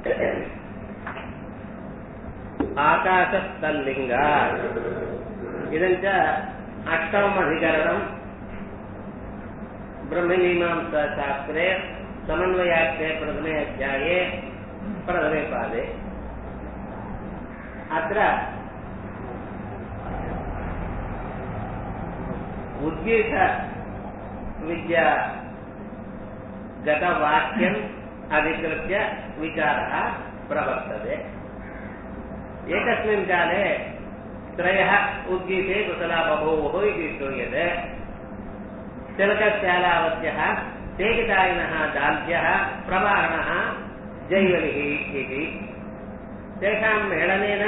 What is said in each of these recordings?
आकाशस्तल्लिङ्गात् इदञ्च अष्टमम् अधिकरणम् ब्रह्ममीमांसाशास्त्रे समन्वयाख्ये प्रथमे अध्याये प्रथमे पादे अत्र उद्गीतविद्या गतवाक्यम् अधिकृत्य विचारः प्रवर्तते एकस्मिन् काले त्रयः उद्गीते कुशला बभूवुः इति श्रूयते तिलकस्यालावत्यः तेकितायिनः दाल्यः प्रवाहणः जैवलिः इति तेषां मेलनेन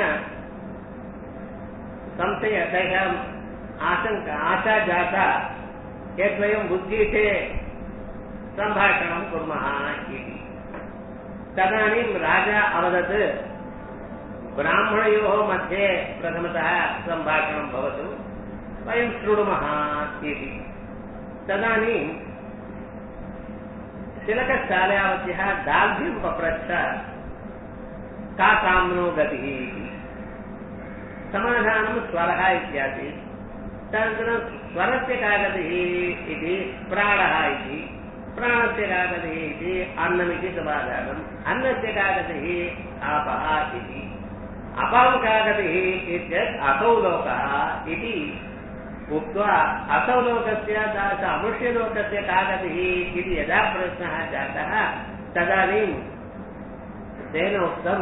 संशय तेषाम् आशङ्का आशा जाता यत् वयम् उद्गीते सम्भाषणं कुर्मः इति तदानीं राजा अवदत् ब्राह्मणयोः मध्ये प्रथमतः सम्भाषणं भवतु वयं शृणुमः इति तदानीं तिलकशालावत्यः दार्ढ्यं पप्रच्छ का काम्नो गतिः इति समाधानं स्वरः इत्यादि तदनन्तरं स्वरस्य का गतिः इति प्राणः इति प्राणस्य का गतिः इति अन्नमिति समाधानम् अन्नस्य का गतिः आपः इति अपौ का गतिः इत्यत् असौ लोकः इति उक्त्वा असौ लोकस्य तादृश अमृष्यलोकस्य का गतिः इति यदा प्रश्नः जातः तदानीं तेन उक्तं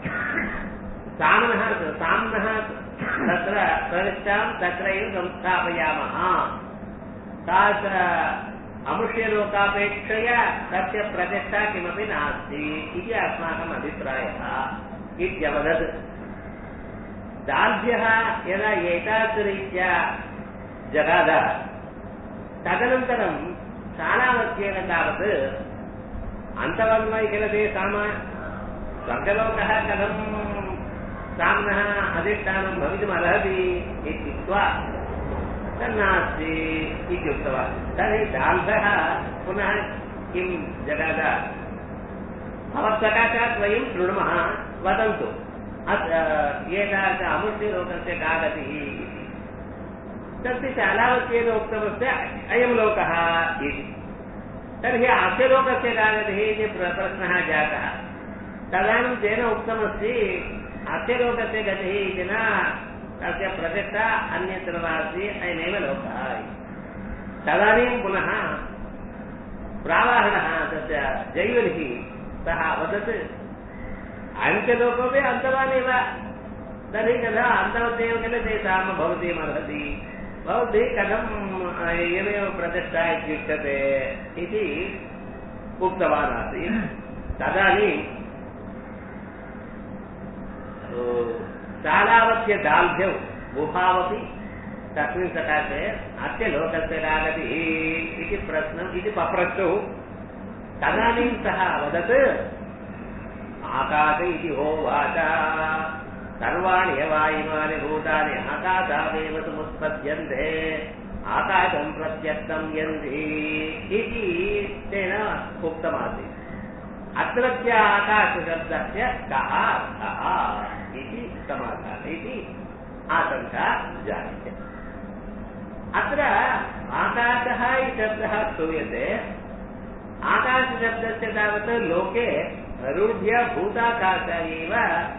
साम्नः साम्नः तत्र प्रविष्टां तत्रैव संस्थापयामः तादृश अमृष्यलोकापेक्षया तस्य प्रतिष्ठा किमपि नास्ति इति अस्माकम् अभिप्रायः इत्यवदत् दार्ढ्यः यदा एतादृरीत्या जगाद तदनन्तरं शालावत्येन तावत् अन्तवन्मैखिलते साम स्वर्गलोकः कथं साम्नः अधिष्ठानं भवितुमर्हति इत्युक्त्वा तन्नास्ति इत्युक्तवान् तर्हि दाल्भः पुनः किं जगाद भवत्सकाशात् वयं शृणुमः वदन्तु एतादृश अमृत्यलोकस्य का गतिः इति तस्य शालावत्येन उक्तमस्य अयं लोकः इति तर्हि अस्य लोकस्य का गतिः इति प्रश्नः जातः तदानीं तेन उक्तमस्ति अस्य लोकस्य गतिः इति न तस्य प्रतिष्ठा अन्यत्र नास्ति अयमेव लोकः तदानीं पुनः प्रावाहणः तस्य जैवलिः सः वदत् अन्तलोकोपि अन्तवान् एव तर्हि कदा अन्तवदेव किल तेषां भवतीमर्हति भवद्भिः कथम् एवमेव प्रतिष्ठा इत्युच्यते इति उक्तवान् आसीत् तदानीं शालावत्य दाल्भ्यौ उभावपि तस्मिन् सकाशे अस्य लोकस्य का गतिः इति प्रश्नम् इति पप्रच्छुः तदानीं सः वदत् आकाश इति होवाच सर्वाणि यवायुमानि भूतानि आकाशादेव समुत्पद्यन्ते आकाशं प्रत्यक्तं यन्ति इति तेन उक्तमासीत् अत्रत्य आकाशशब्दस्य कः अर्थः इति समाधानः इति आशङ्का जायते अत्र आकाशः इति शब्दः श्रूयते आकाशशब्दस्य तावत् लोके रूढ्य भूताकाश एव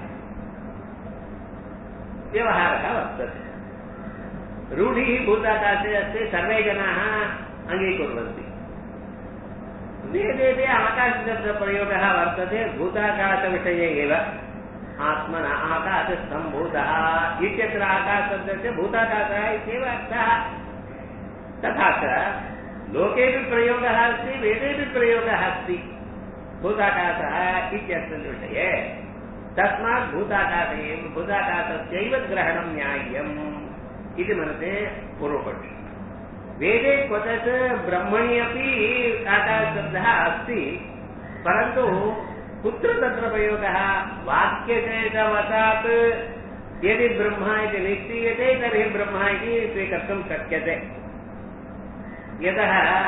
व्यवहारः वर्तते रूढिः भूताकाशे अस्ति सर्वे जनाः अङ्गीकुर्वन्ति वेदेपि आकाशशब्दप्रयोगः वर्तते भूताकाशविषये एव आत्मन आकाशसम्भूतः इत्यत्र आकाशशब्दस्य भूताकाशः इत्येव अर्थः तथा च लोकेपि प्रयोगः अस्ति वेदेपि प्रयोगः अस्ति भूताकाशः इत्यस्मिन् विषये तस्मात् भूताकाशे भूताकाशस्यैव ग्रहणं न्याय्यम् इति मन्यते पूर्वपक्षि वेदे क्वचित् ब्रह्मणि अपि आकाशशब्दः अस्ति परन्तु कुत्र तत्र प्रयोगः वाक्यशेषवशात् यदि ब्रह्म इति निश्चीयते तर्हि ब्रह्म इति स्वीकर्तुं शक्यते यतः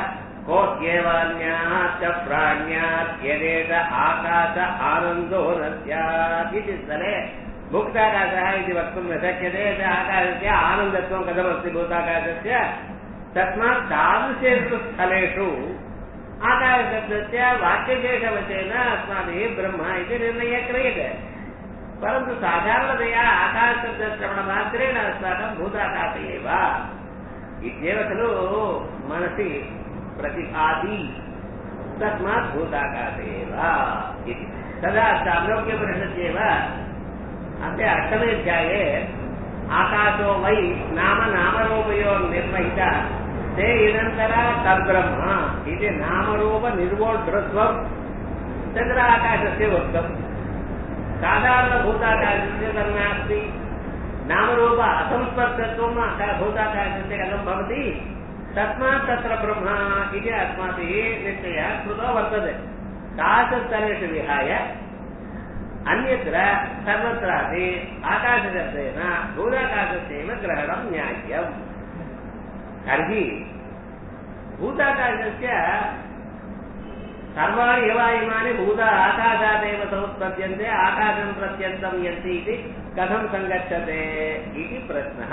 कोऽस्येवान्यात् च प्राण्यात् यदेत आकाश आनन्दो न स्यात् इति स्थले मुक्ताकाशः इति वक्तुं न शक्यते यत् आकाशस्य आनन्दत्वं कथमस्ति भूताकाशस्य तस्मात् तादृशेषु स्थलेषु आकाशशब्दस्य वाक्यशेषवचेन अस्माभिः ब्रह्म इति निर्णयः क्रियते परन्तु साधारणतया आकाशशब्दश्रवणमात्रेण अस्माकं भूताकाश एव इत्येव खलु मनसि प्रतिभाति तस्मात् भूताकाश एव इति तदा चान्द्रोक्यपरिषद्येव अस्य अष्टमे अध्याये आकाशो वै नाम नामरूपयोर्निर्वहिता ते इदन्तरा तद्ब्रह्म इति नामरूपनिर्वोढृत्वम् तत्र आकाशस्य उक्तम् साधारणभूताकाशस्य तन्नास्ति नामरूप असंस्पर्शत्वम् भूताकाशस्य कथं भवति तस्मात् तत्र ब्रह्म इति अस्माभिः निश्चयः कृतो वर्तते तादृशस्थलेषु विहाय अन्यत्र सर्वत्रापि आकाशशब्देन भूताकाशस्यैव ग्रहणं न्याय्यम् तर्हि भूताकाशस्य सर्वाणि एव इमानि भूत आकाशादेव समुत्पद्यन्ते आकाशं प्रत्यन्तं यन्ति इति कथं सङ्गच्छते इति प्रश्नः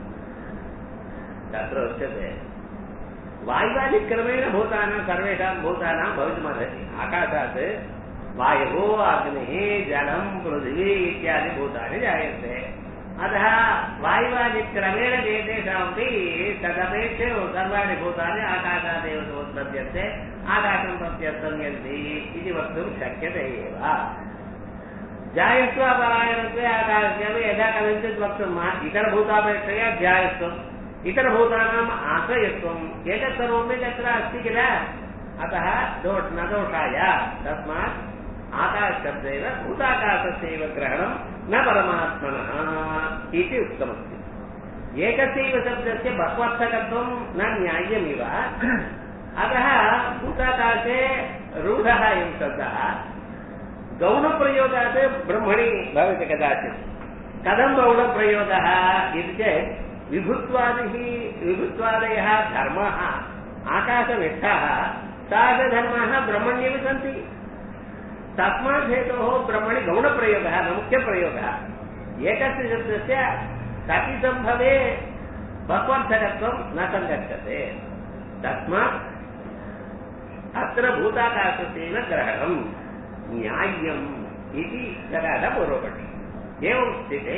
तत्र उच्यते वायुवादिक्रमेण भूतानां सर्वेषां भूतानां भवितुमर्हति आकाशात् वायुः अग्निः जलं पृथिवी इत्यादि भूतानि जायन्ते अतः वायुवादिक्रमेण एतेषामपि तदपेक्षे सर्वाणि भूतानि आकाशादेव उत्पद्यन्ते आकाशं प्रत्यर्थं यन्ति इति वक्तुं शक्यते एव जायस्व परायणत्वे आकाशस्यापि यदा कदाचित् वक्तुम् इतरभूतापेक्षया ध्यायत्वम् इतरभूतानाम् आश्रयत्वम् एतत् सर्वमपि तत्र अस्ति किल अतः दोष न दोषाय तस्मात् आकाशशब्देन भूताकाशस्यैव ग्रहणं न परमात्मनः इति उक्तमस्ति एकस्यैव शब्दस्य बह्वर्थकत्वं न न्याय्यमिव अतः भूताकाशे रूढः अयं शब्दः गौणप्रयोगात् ब्रह्मणि भवति कदाचित् कथं गौणप्रयोगः इति चेत् विभुत्वादिः विभुत्वादयः धर्मः आकाशनिष्ठः तादृशधर्माः ब्रह्मण्येव सन्ति तस्मात् हेतोः ब्रह्मणि गौणप्रयोगः न मुख्यप्रयोगः एकस्य शब्दस्य कति सम्भवे बह्वर्थकत्वं न सङ्गच्छते तस्मात् अत्र भूताकाशस्यैव ग्रहणं न्याय्यम् इति जगाद पूर्वपक्षि एवं स्थिते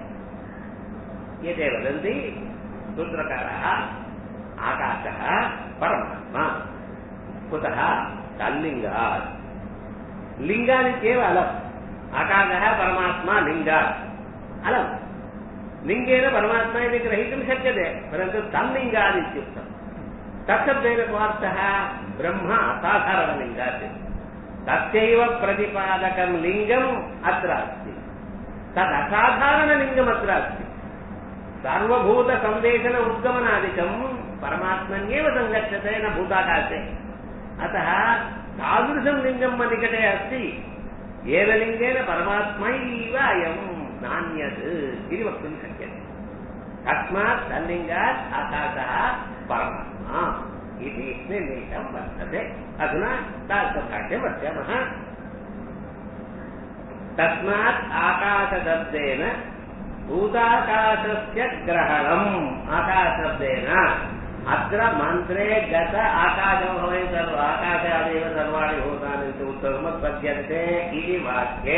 एते वदन्ति सूत्रकारः आकाशः परमात्मा कुतः तल्लिङ्गात् लिङ्गादित्येव अलम् आकाशः परमात्मा लिङ्गात् अलम् लिङ्गेन परमात्मा इति ग्रहीतुं शक्यते परन्तु तल्लिङ्गादित्युक्तम् तत्शब्देन कोऽर्थः ब्रह्म असाधारणलिङ्गात् तस्यैव प्रतिपादकं लिङ्गम् अत्र अस्ति तद् असाधारणलिङ्गम् अत्र अस्ति सर्वभूतसन्देशन उद्गमनादिकं परमात्मन्येव सङ्गच्छते न भूताकाशे अतः तादृशं लिङ्गं निकटे अस्ति येन लिङ्गेन परमात्मैव अयं नान्यत् इति वक्तुं शक्यते तस्मात् तल्लिङ्गात् आकाशः परमात्मा इति निर्णीतं वर्तते अधुना तादृशभाष्यं पश्यामः तस्मात् आकाशशब्देन भूताकाशस्य ग्रहणम् आकाशशब्देन अत्र मन्त्रे गत आकाशो भवेत् सर्व आकाशादेव सर्वाणि भूतानि तु उत्तमपद्यन्ते इति वाक्ये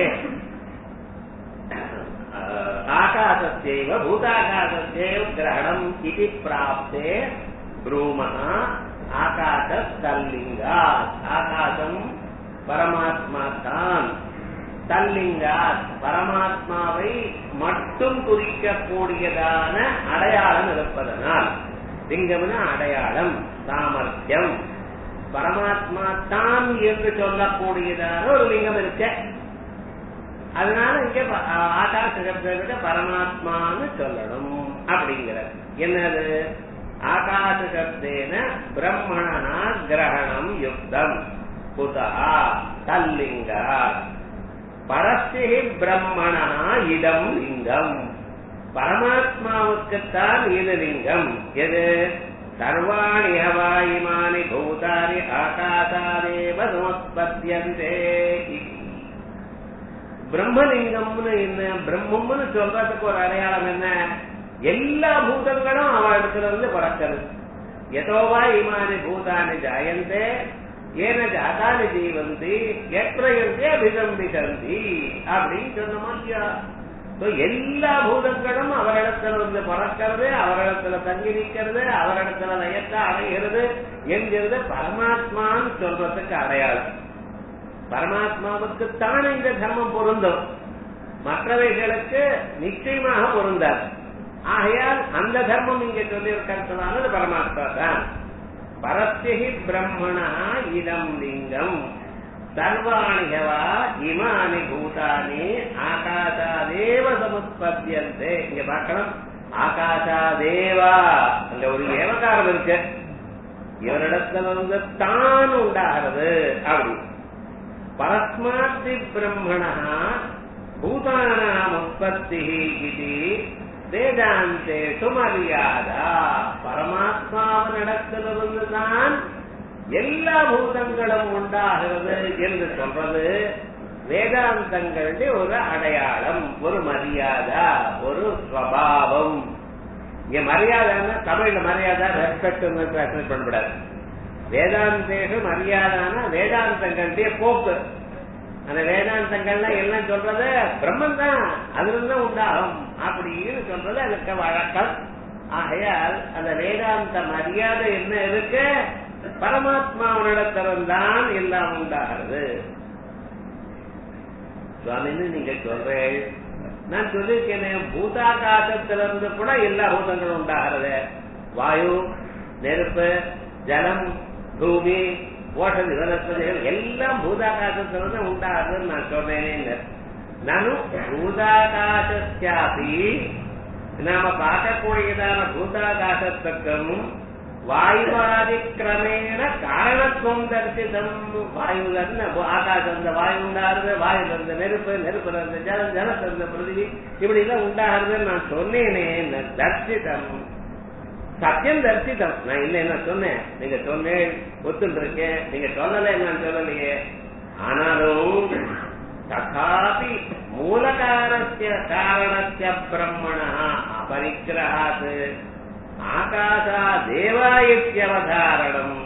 आकाशस्यैव भूताकाशस्यैव ग्रहणम् इति प्राप्ते ब्रूमः आकाशस्तल्लिङ्गात् आकाशम् பரமாத்மாதான் தல்லிங்காத் பரமாத்மாவை மட்டும் குறிக்கக்கூடியதான அடையாளம் இருப்பதனால் லிங்கம்னா அடையாளம் சாமர்த்தியம் பரமாத்மா தான் என்று சொல்லக்கூடியதான ஒரு லிங்கம் இருக்க அதனால இங்க ஆகாச சப்தத்தை பரமாத்மான்னு சொல்லணும் அப்படிங்கிறது என்னது ஆகாச சப்தேன பிரம்மணா கிரகணம் யுக்தம் குதா தல்லிங்கா பரஸ்தி பிரம்மணா இதம் லிங்கம் பரமாத்மாவுக்குத்தான் இது லிங்கம் எது சர்வாணி ஹவாயிமானி பூதானி ஆகாசாதேவ சமஸ்பத்தியந்தே பிரம்மலிங்கம்னு என்ன பிரம்மம்னு சொல்றதுக்கு ஒரு அடையாளம் என்ன எல்லா பூதங்களும் அவன் இடத்துல இருந்து பிறக்கிறது எதோவா இமானி பூதானி ஜாயந்தே ஏன ஜாதானி ஜீவந்தி எற்றயந்தே அபிசம்பிசந்தி அப்படின்னு சொன்னோமா இல்லையா So, எல்லா பூதங்களும் அவரிடத்துல வந்து பிறக்கிறது அவரிடத்துல தங்கி நிற்கிறது அவரிடத்துல லயத்தை அடைகிறது என்கிறது பரமாத்மான்னு சொல்றதுக்கு அடையாளம் பரமாத்மாவுக்கு தான் இந்த தர்மம் பொருந்தும் மற்றவைகளுக்கு நிச்சயமாக பொருந்தாது ஆகையால் அந்த தர்மம் இங்க சொல்லி இருக்கிறதுனால பரமாத்மா தான் பரத்தியகி பிரம்மணா இதம் லிங்கம் சர்வாணிகவா இமானி பூதானி ஆகாசாதேவ சமுத்பத்தியந்தே இங்க பார்க்கணும் ஆகாசாதேவா அங்க ஒரு ஏவகாரம் இருக்கு இவரிடத்துல வந்து தான் உண்டாகிறது அப்படி பரஸ்மாத்தி பிரம்மணா பூதானாம் உற்பத்தி இது வேதாந்தேஷு மரியாதா பரமாத்மாவனிடத்திலிருந்து தான் எல்லா பூதங்களும் உண்டாகிறது என்று சொல்றது வேதாந்தங்களுடைய ஒரு அடையாளம் ஒரு மரியாதா ஒரு ஸ்வபாவம் இங்க மரியாதைன்னா தமிழ்ல மரியாதை ரெஸ்பெக்ட் டிரான்ஸ்லேட் பண்ணக்கூடாது வேதாந்தேஷு மரியாதான வேதாந்தங்களுடைய போக்கு அந்த வேதாந்தங்கள்ல எல்லாம் சொல்றது பிரம்மன் தான் அதுல தான் உண்டாகும் அப்படின்னு சொல்றது அதுக்கு வழக்கம் ஆகையால் அந்த வேதாந்த மரியாதை என்ன இருக்கு பரமாத்மாவனிடத்தில்தான் எல்லாம் உண்டாகிறது சுவாமின்னு நீங்க சொல்றேன் நான் சொல்லியிருக்கேன் பூதாகாசத்திலிருந்து கூட எல்லா பூதங்களும் உண்டாகிறது வாயு நெருப்பு ஜலம் பூமி ஓட்டது வனஸ்பதிகள் எல்லாம் பூதாகாசத்திலிருந்து உண்டாகுதுன்னு நான் சொன்னேனே நானும் பூதாகாசாபி நாம பார்க்கக்கூடியதான பூதாகாசத்துக்கும் வாயுவாதி கிரமேண காரணத்துவம் தரிசிதம் வாயுல இருந்து ஆகாசம் இந்த வாயு உண்டாகிறது வாயுல இருந்து நெருப்பு நெருப்புல இருந்து ஜலம் ஜலத்துல இருந்து பிருதிவி இப்படி எல்லாம் உண்டாகிறதுன்னு நான் சொன்னேனே தர்சிதம் சத்தியம் தரிசிதம் நான் இல்ல என்ன சொன்னேன் நீங்க சொன்னேன் ஒத்துட்டு இருக்கேன் நீங்க சொல்லல நான் சொல்லலையே ஆனாலும் ததாபி மூலகாரஸ்ய காரணஸ்ய பிரம்மணா அபரிக்கிரகாத் ஆகாசா தேவாயித்யவதாரணம்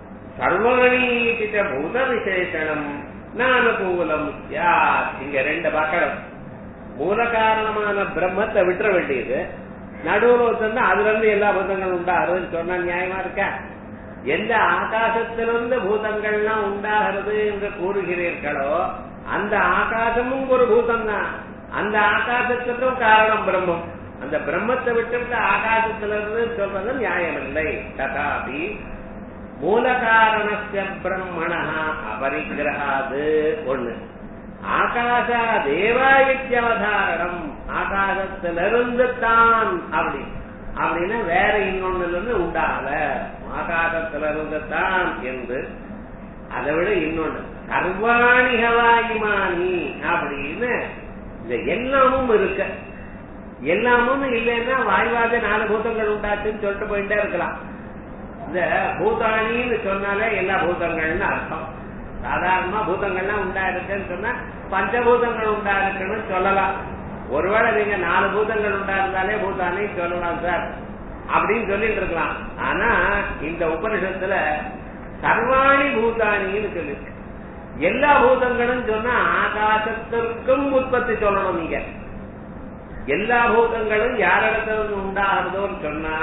சர்வாணி பூத விசேஷனம் நானுகூலம் சியாத் இங்க ரெண்டு பக்கம் மூல காரணமான பிரம்மத்தை விட்டுற வேண்டியது நடுவுல வந்து அதுல இருந்து எல்லா பூதங்களும் உண்டாகிறதுன்னு சொன்னா நியாயமா இருக்கா எந்த ஆகாசத்திலிருந்து பூதங்கள்லாம் உண்டாகிறது என்று கூறுகிறீர்களோ அந்த ஆகாசமும் ஒரு பூதம் தான் அந்த ஆகாசத்துக்கும் காரணம் பிரம்மம் அந்த பிரம்மத்தை விட்டு ஆகாசத்திலிருந்து சொல்றது நியாயம் இல்லை ததாபி மூல காரணஸ்ய பிரம்மணா அபரிகிரகாது ஒண்ணு ஆகாசா தேவாயித்யவதாரணம் ஆகாசத்திலிருந்து தான் அப்படி அப்படின்னா வேற இன்னொன்னுல இருந்து உண்டாகல ஆகாசத்திலிருந்து தான் என்று அதை விட இன்னொன்னு சர்வாணி ஹவாயிமானி அப்படின்னு இந்த எல்லாமும் இருக்க எல்லாமும் இல்லைன்னா வாய்வாத நாலு பூதங்கள் உண்டாச்சுன்னு சொல்லிட்டு போயிட்டே இருக்கலாம் இந்த பூதானின்னு சொன்னாலே எல்லா பூதங்கள்னு அர்த்தம் சாதாரணமா பூதங்கள்லாம் உண்டா இருக்குன்னு சொன்னா பஞ்சபூதங்கள் உண்டா இருக்குன்னு சொல்லலாம் ஒருவேளை நீங்க நாலு பூதங்கள் உண்டா இருந்தாலே பூதானி சொல்லலாம் சார் அப்படின்னு சொல்லிட்டு இருக்கலாம் ஆனா இந்த உபனிஷத்துல சர்வாணி பூதானின்னு சொல்லிருக்கு எல்லா பூதங்களும் சொன்னா ஆகாசத்திற்கும் உற்பத்தி சொல்லணும் நீங்க எல்லா பூதங்களும் யாரிடத்துல உண்டாகிறதோன்னு சொன்னா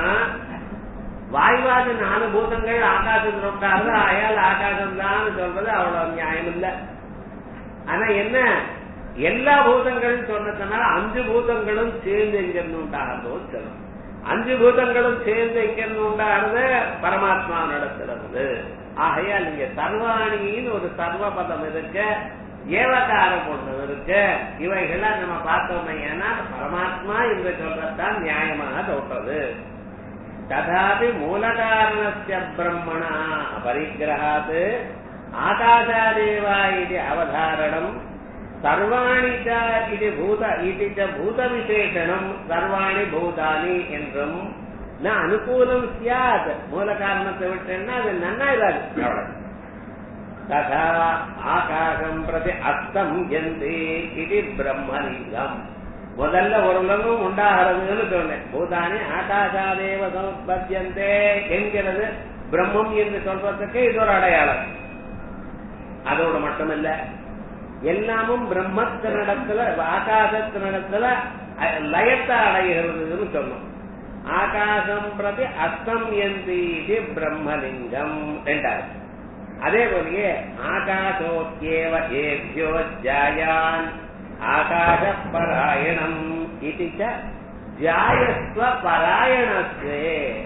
வாய்வாதி நாலு பூதங்கள் ஆகாசத்தில் உண்டாகிறது ஆயால் ஆகாசம் தான் சொல்றது அவ்வளவு நியாயம் இல்ல ஆனா என்ன எல்லா பூதங்களும் சொன்னதுனால அஞ்சு பூதங்களும் சேர்ந்து எங்கிருந்து உண்டாகிறதோன்னு சொல்லணும் அஞ்சு பூதங்களும் சேர்ந்து எங்கிருந்து உண்டாகிறது பரமாத்மா நடத்துறது ஆகையால் இங்க சர்வாணின்னு ஒரு சர்வ பதம் இருக்கு ஏவகாரம் ஒன்று இருக்கு இவைகள்லாம் நம்ம பார்த்தோமே ஏன்னா பரமாத்மா என்று சொல்றதுதான் நியாயமாக தோற்றது ததாபி மூலகாரணஸ்ய பிரம்மணா பரிகிரகாத் ஆகாசாதேவா இது அவதாரணம் சர்வாணி இது பூத இது பூத விசேஷனம் சர்வாணி பூதானி என்றும் நான் அனுகூலம் சியாத் மூல காரணத்தை விட்டேன்னா அது நன்னா இராது ததா ஆகாசம் பிரதி அஸ்தம் எந்தி இது பிரம்மலிங்கம் முதல்ல ஒரு உலகம் உண்டாகிறதுன்னு சொன்னேன் பூதானி ஆகாசாதேவ சமுத்பத்தியந்தே என்கிறது பிரம்மம் என்று சொல்றதுக்கு இது ஒரு அடையாளம் அதோட மட்டுமல்ல எல்லாமும் பிரம்மத்தினிடத்துல ஆகாசத்தினிடத்துல லயத்தை அடைகிறதுன்னு சொன்னோம் ஆகாசம் பிரதி அஸ்தம் எந்தீதி பிரம்மலிங்கம் என்றார் அதே போலயே ஆகாசோத்யேவ ஏபியோ ஜாயான் ஆகாச பராயணம் இது ஜாயஸ்வ பராயணஸ்வே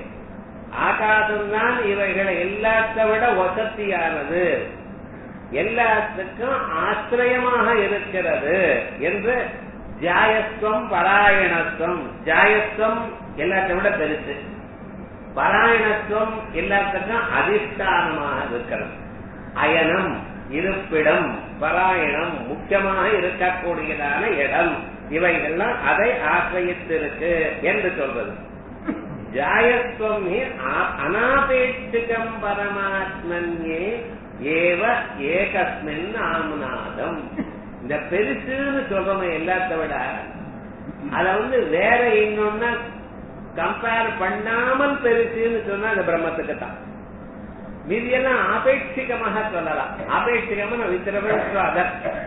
ஆகாசம்தான் இவைகளை எல்லாத்தை விட வசத்தியானது எல்லாத்துக்கும் ஆசிரியமாக இருக்கிறது என்று ஜாயஸ்வம் பராயணத்துவம் ஜாயஸ்வம் எல்லாத்தை விட பெருசு பராயணத்துவம் எல்லாத்துக்கும் அதிஷ்டானமாக இருக்கிறது அயனம் இருப்பிடம் பராயணம் முக்கியமாக இருக்கக்கூடியதான இடம் இவைகள்லாம் அதை ஆசிரியத்திருக்கு என்று சொல்வது ஜாயத்துவம் அனாபேட்சிகம் பரமாத்மன்யே ஏவ ஏகஸ்மின் ஆம்நாதம் இந்த பெருசுன்னு சொல்றோம் எல்லாத்த விட அத வந்து வேற இன்னொன்னா கம்பேர் பண்ணாமல் பெருசுன்னு சொன்னா அந்த பிரம்மத்துக்கு தான் மீதியெல்லாம் ஆபேட்சிகமாக சொல்லலாம் ஆபேட்சிகமா வித்திரவன் அதர்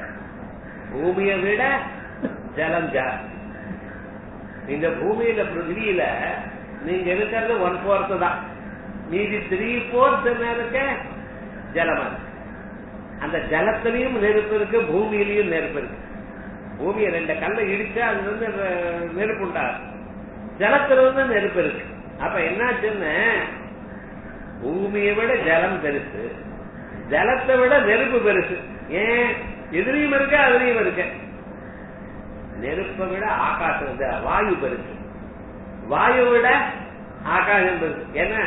பூமியை விட ஜலம் ஜாஸ்தி இந்த பூமியில பிருத்திவியில நீங்க இருக்கிறது ஒன் போர்த் தான் மீதி த்ரீ போர்த் என்ன இருக்க ஜலமா அந்த ஜலத்திலையும் நெருப்பு இருக்கு பூமியிலையும் நெருப்பு இருக்கு பூமியை ரெண்டு கல்லை இடிச்சா அது வந்து நெருப்பு உண்டாகும் ஜலத்துல வந்து நெருப்பு இருக்கு அப்ப என்னாச்சுன்னு பூமியை விட ஜலம் பெருசு ஜலத்தை விட நெருப்பு பெருசு ஏன் எதிரியும் இருக்கு அதுலயும் இருக்கு நெருப்பை விட ஆகாசம் வாயு பெருசு வாயு விட ஆகாசம் பெருசு ஏன்னா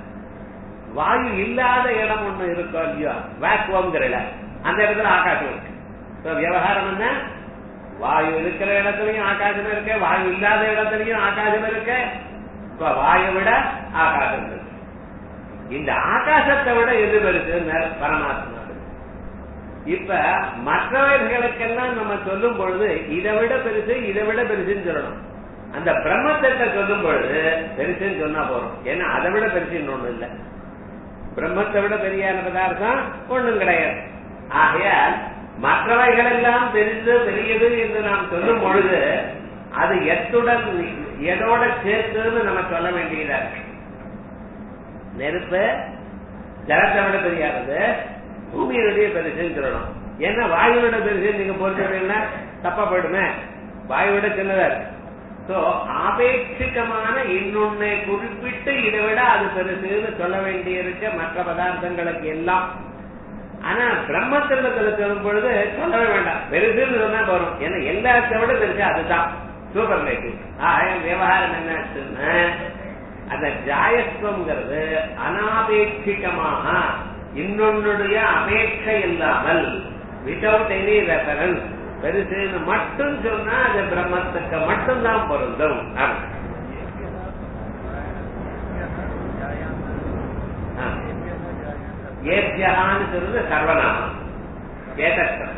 வாயு இல்லாத இடம் ஒண்ணு இருக்கும் இல்லையோ வேக்குவங்கிற இடம் அந்த இடத்துல ஆகாசம் இருக்கு விவகாரம் என்ன வாயு இருக்கிற இடத்துலயும் ஆகாசம் இருக்கு வாயு இல்லாத இடத்துலயும் ஆகாசம் இருக்கு இப்ப வாயு விட ஆகாசம் இருக்கு இந்த ஆகாசத்தை விட எது பெருசு பரமாத்மா இப்ப மற்றவர்களுக்கெல்லாம் நம்ம சொல்லும் பொழுது இதை விட பெருசு இதை விட பெருசுன்னு சொல்லணும் அந்த பிரம்மத்தை சொல்லும் பொழுது பெருசுன்னு சொன்னா போறோம் ஏன்னா அதை விட பெருசு இன்னொன்னு இல்லை பிரம்மத்தை விட பெரியான பதார்த்தம் ஒண்ணும் கிடையாது ஆகையால் மற்றவைகள் எல்லாம் பெரிது பெரியது என்று நாம் சொல்லும் பொழுது அது எத்துடன் எதோட சேர்த்துன்னு நம்ம சொல்ல வேண்டியதா இருக்கு நெருப்பு ஜலத்தை விட பெரியானது பூமியினுடைய பெருசுன்னு சொல்லணும் ஏன்னா வாயுவோட பெருசு நீங்க பொறுத்தவரைன்னா தப்பா போயிடுமே வாயுவோட சின்னதா இருக்கு சோ ஆபேட்சிகமான இன்னொன்னை குறிப்பிட்டு இதை விட அது பெருசுன்னு சொல்ல வேண்டியிருக்க மற்ற பதார்த்தங்களுக்கு எல்லாம் ஆனா பிரம்மத்திரத்துல சொல்லும் பொழுது சொல்லவே வேண்டாம் பெருசுன்னு சொன்னா போறோம் ஏன்னா எல்லாத்த விட பெருசு அதுதான் சூப்பர் லைட் ஆயிரம் விவகாரம் என்னாச்சுன்னா அந்த ஜாயத்துவங்கிறது அனாபேட்சிகமாக இன்னொன்னுடைய அபேட்சை இல்லாமல் வித்தவுட் எனி ரெஃபரன்ஸ் பெருசுன்னு மட்டும் சொன்னா அது பிரம்மத்துக்கு மட்டும்தான் பொருந்தும் ஏபியகான்னு சொல்றது சர்வநாமம் ஏதற்றது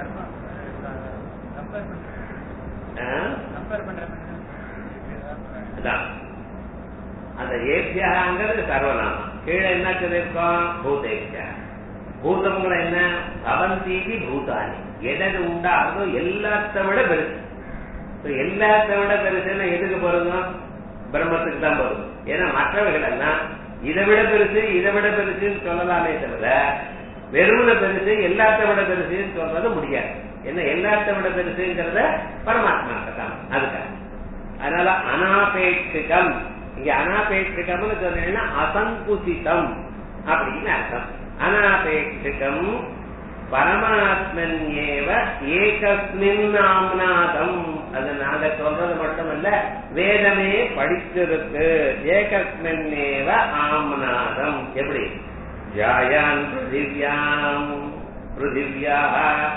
அந்த ஏபியகாங்கிறது சர்வநாமம் கீழே என்ன சொல்லியிருக்கோம் பூதேபியா பூதம்ங்கிற என்ன பவந்தீதி பூதானி எதது உண்டாகுதோ எல்லாத்த விட பெருசு எல்லாத்த விட பெருசுன்னா எதுக்கு பொருந்தும் பிரம்மத்துக்கு தான் பொருந்தும் ஏன்னா மற்றவர்கள் எல்லாம் இதை விட பெருசு இதை விட பெருசுன்னு சொல்லலாமே தவிர வெறுமன பெருசு எல்லாத்த விட பெருசுன்னு சொல்றது முடியாது என்ன எல்லாத்த விட பெருசுங்கிறத பரமாத்மா தான் அதுக்காக அதனால அனாபேட்சிகம் இங்க அனாபேட்சிகம்னு சொன்னீங்கன்னா அசங்குசிதம் அப்படின்னு அர்த்தம் அனாபேட்சிகம் பரமாத்மன் ஏவ ஏகஸ்மின் நாம்நாதம் அது நாங்க சொல்றது மட்டுமல்ல வேதமே படிச்சிருக்கு ஏகஸ்மின் ஏவ ஆம்நாதம் எப்படி ஜாயான் பிருத்திவியாம் பிருத்திவியா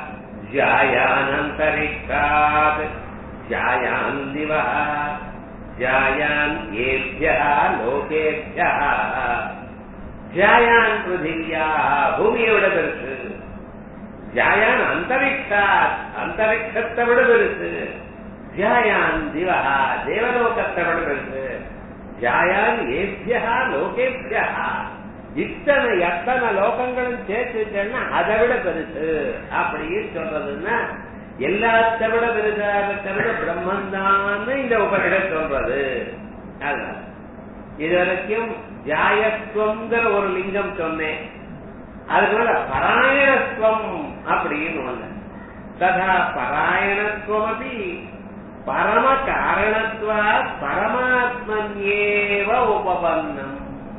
ஜாயானந்தரிக்காத் ஜாயான் திவா ஜாயான் ஏபியா லோகேபியா ஜாயான் பிருத்திவியா பூமியை விட பெருசு ஜாயான் அந்தரிக்ஷா அந்தரிக்ஷத்தை விட பெருசு ஜாயான் திவா தேவலோகத்தை விட பெருசு ஜாயான் ஏபியா லோகேபியா இத்தனை எத்தனை லோகங்களும் சேர்த்துட்டேன்னா அதை விட பெருசு அப்படின்னு சொல்றதுன்னா எல்லாத்த விட பெருசாகத்தை விட பிரம்மந்தான் இந்த உபனிடம் சொல்றது அதுதான் இது வரைக்கும் ஜாயத்துவங்கிற ஒரு லிங்கம் சொன்னேன் அதுக்கு மேல பராயணத்துவம் அப்படின்னு ஒண்ணு ததா பராயணத்துவம் அப்படி பரம காரணத்துவா பரமாத்மன்யேவ உபபன்னம்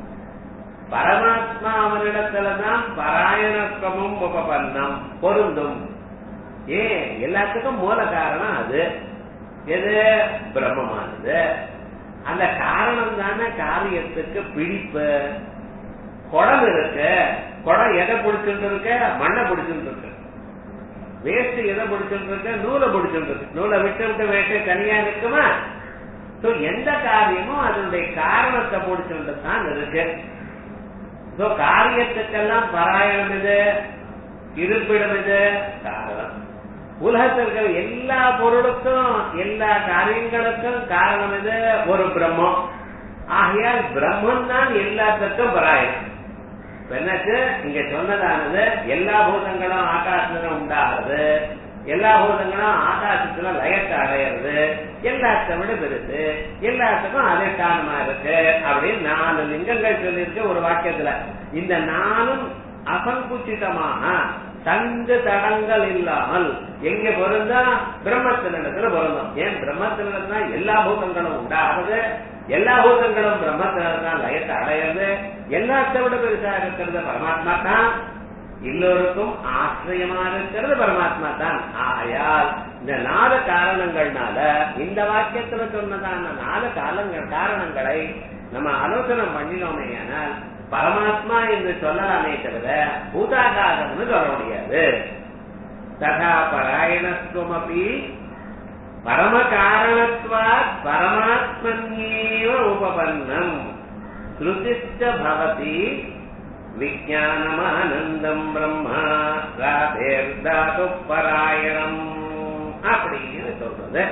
பரமாத்மாவனிடத்துலதான் பராயணத்துவமும் உபபன்னம் பொருந்தும் ஏன் எல்லாத்துக்கும் மூல காரணம் அது எது பிரம்மமானது அந்த காரணம் தானே காரியத்துக்கு பிடிப்பு குடம் இருக்கு குடம் எதை பிடிச்சுட்டு இருக்க மண்ணை பிடிச்சுட்டு இருக்கு வேஸ்ட் எதை பிடிச்சுட்டு இருக்க நூலை பிடிச்சுட்டு இருக்கு நூலை விட்டு விட்டு வேட்டு தனியா இருக்குமா சோ எந்த காரியமும் அதனுடைய காரணத்தை பிடிச்சுட்டு தான் இருக்கு சோ காரியத்துக்கெல்லாம் பராயணம் இது இருப்பிடம் இது காரணம் உலகத்தில் இருக்கிற எல்லா பொருளுக்கும் எல்லா காரியங்களுக்கும் காரணம் இது ஒரு பிரம்மம் ஆகையால் பிரம்மன் தான் எல்லாத்துக்கும் பராயணம் என்னாச்சு இங்க சொன்னதானது எல்லா பூதங்களும் ஆகாசத்துல உண்டாகிறது எல்லா பூதங்களும் ஆகாசத்துல லயத்தை அடையிறது எல்லாத்த விட பெருசு எல்லாத்துக்கும் அதிஷ்டானமா இருக்கு அப்படின்னு நாலு லிங்கங்கள் சொல்லியிருக்கு ஒரு வாக்கியத்துல இந்த நாளும் அசங்குச்சிதமாக தங்கு தடங்கள் இல்லாமல் எங்க பொருந்தா பிரம்மத்தினிடத்துல பொருந்தும் ஏன் பிரம்மத்தினிடம் தான் எல்லா பூதங்களும் உண்டாகுது எல்லா பூதங்களும் பிரம்மத்தினர் தான் லயத்தை அடையிறது எல்லாத்த விட பெருசா இருக்கிறது பரமாத்மா தான் எல்லோருக்கும் ஆசிரியமா இருக்கிறது பரமாத்மா தான் ஆகையால் இந்த நாலு காரணங்கள்னால இந்த வாக்கியத்துல சொன்னதான நாலு காலங்கள் காரணங்களை நம்ம ஆலோசனை பண்ணினோமே ஆனால் பரமாத்மா என்று சொல்லலாமே தவிர பூதாகாரம்னு சொல்ல முடியாது ததா பராயணத்துவமபி பரம காரணத்வா பரமாத்மன்யேவ உபபன்னம் ஸ்ருதிஷ்ட பவதி விஜயானமானந்தம் பிரம்மா ராதேர்தாது பராயணம் அப்படின்னு சொல்றது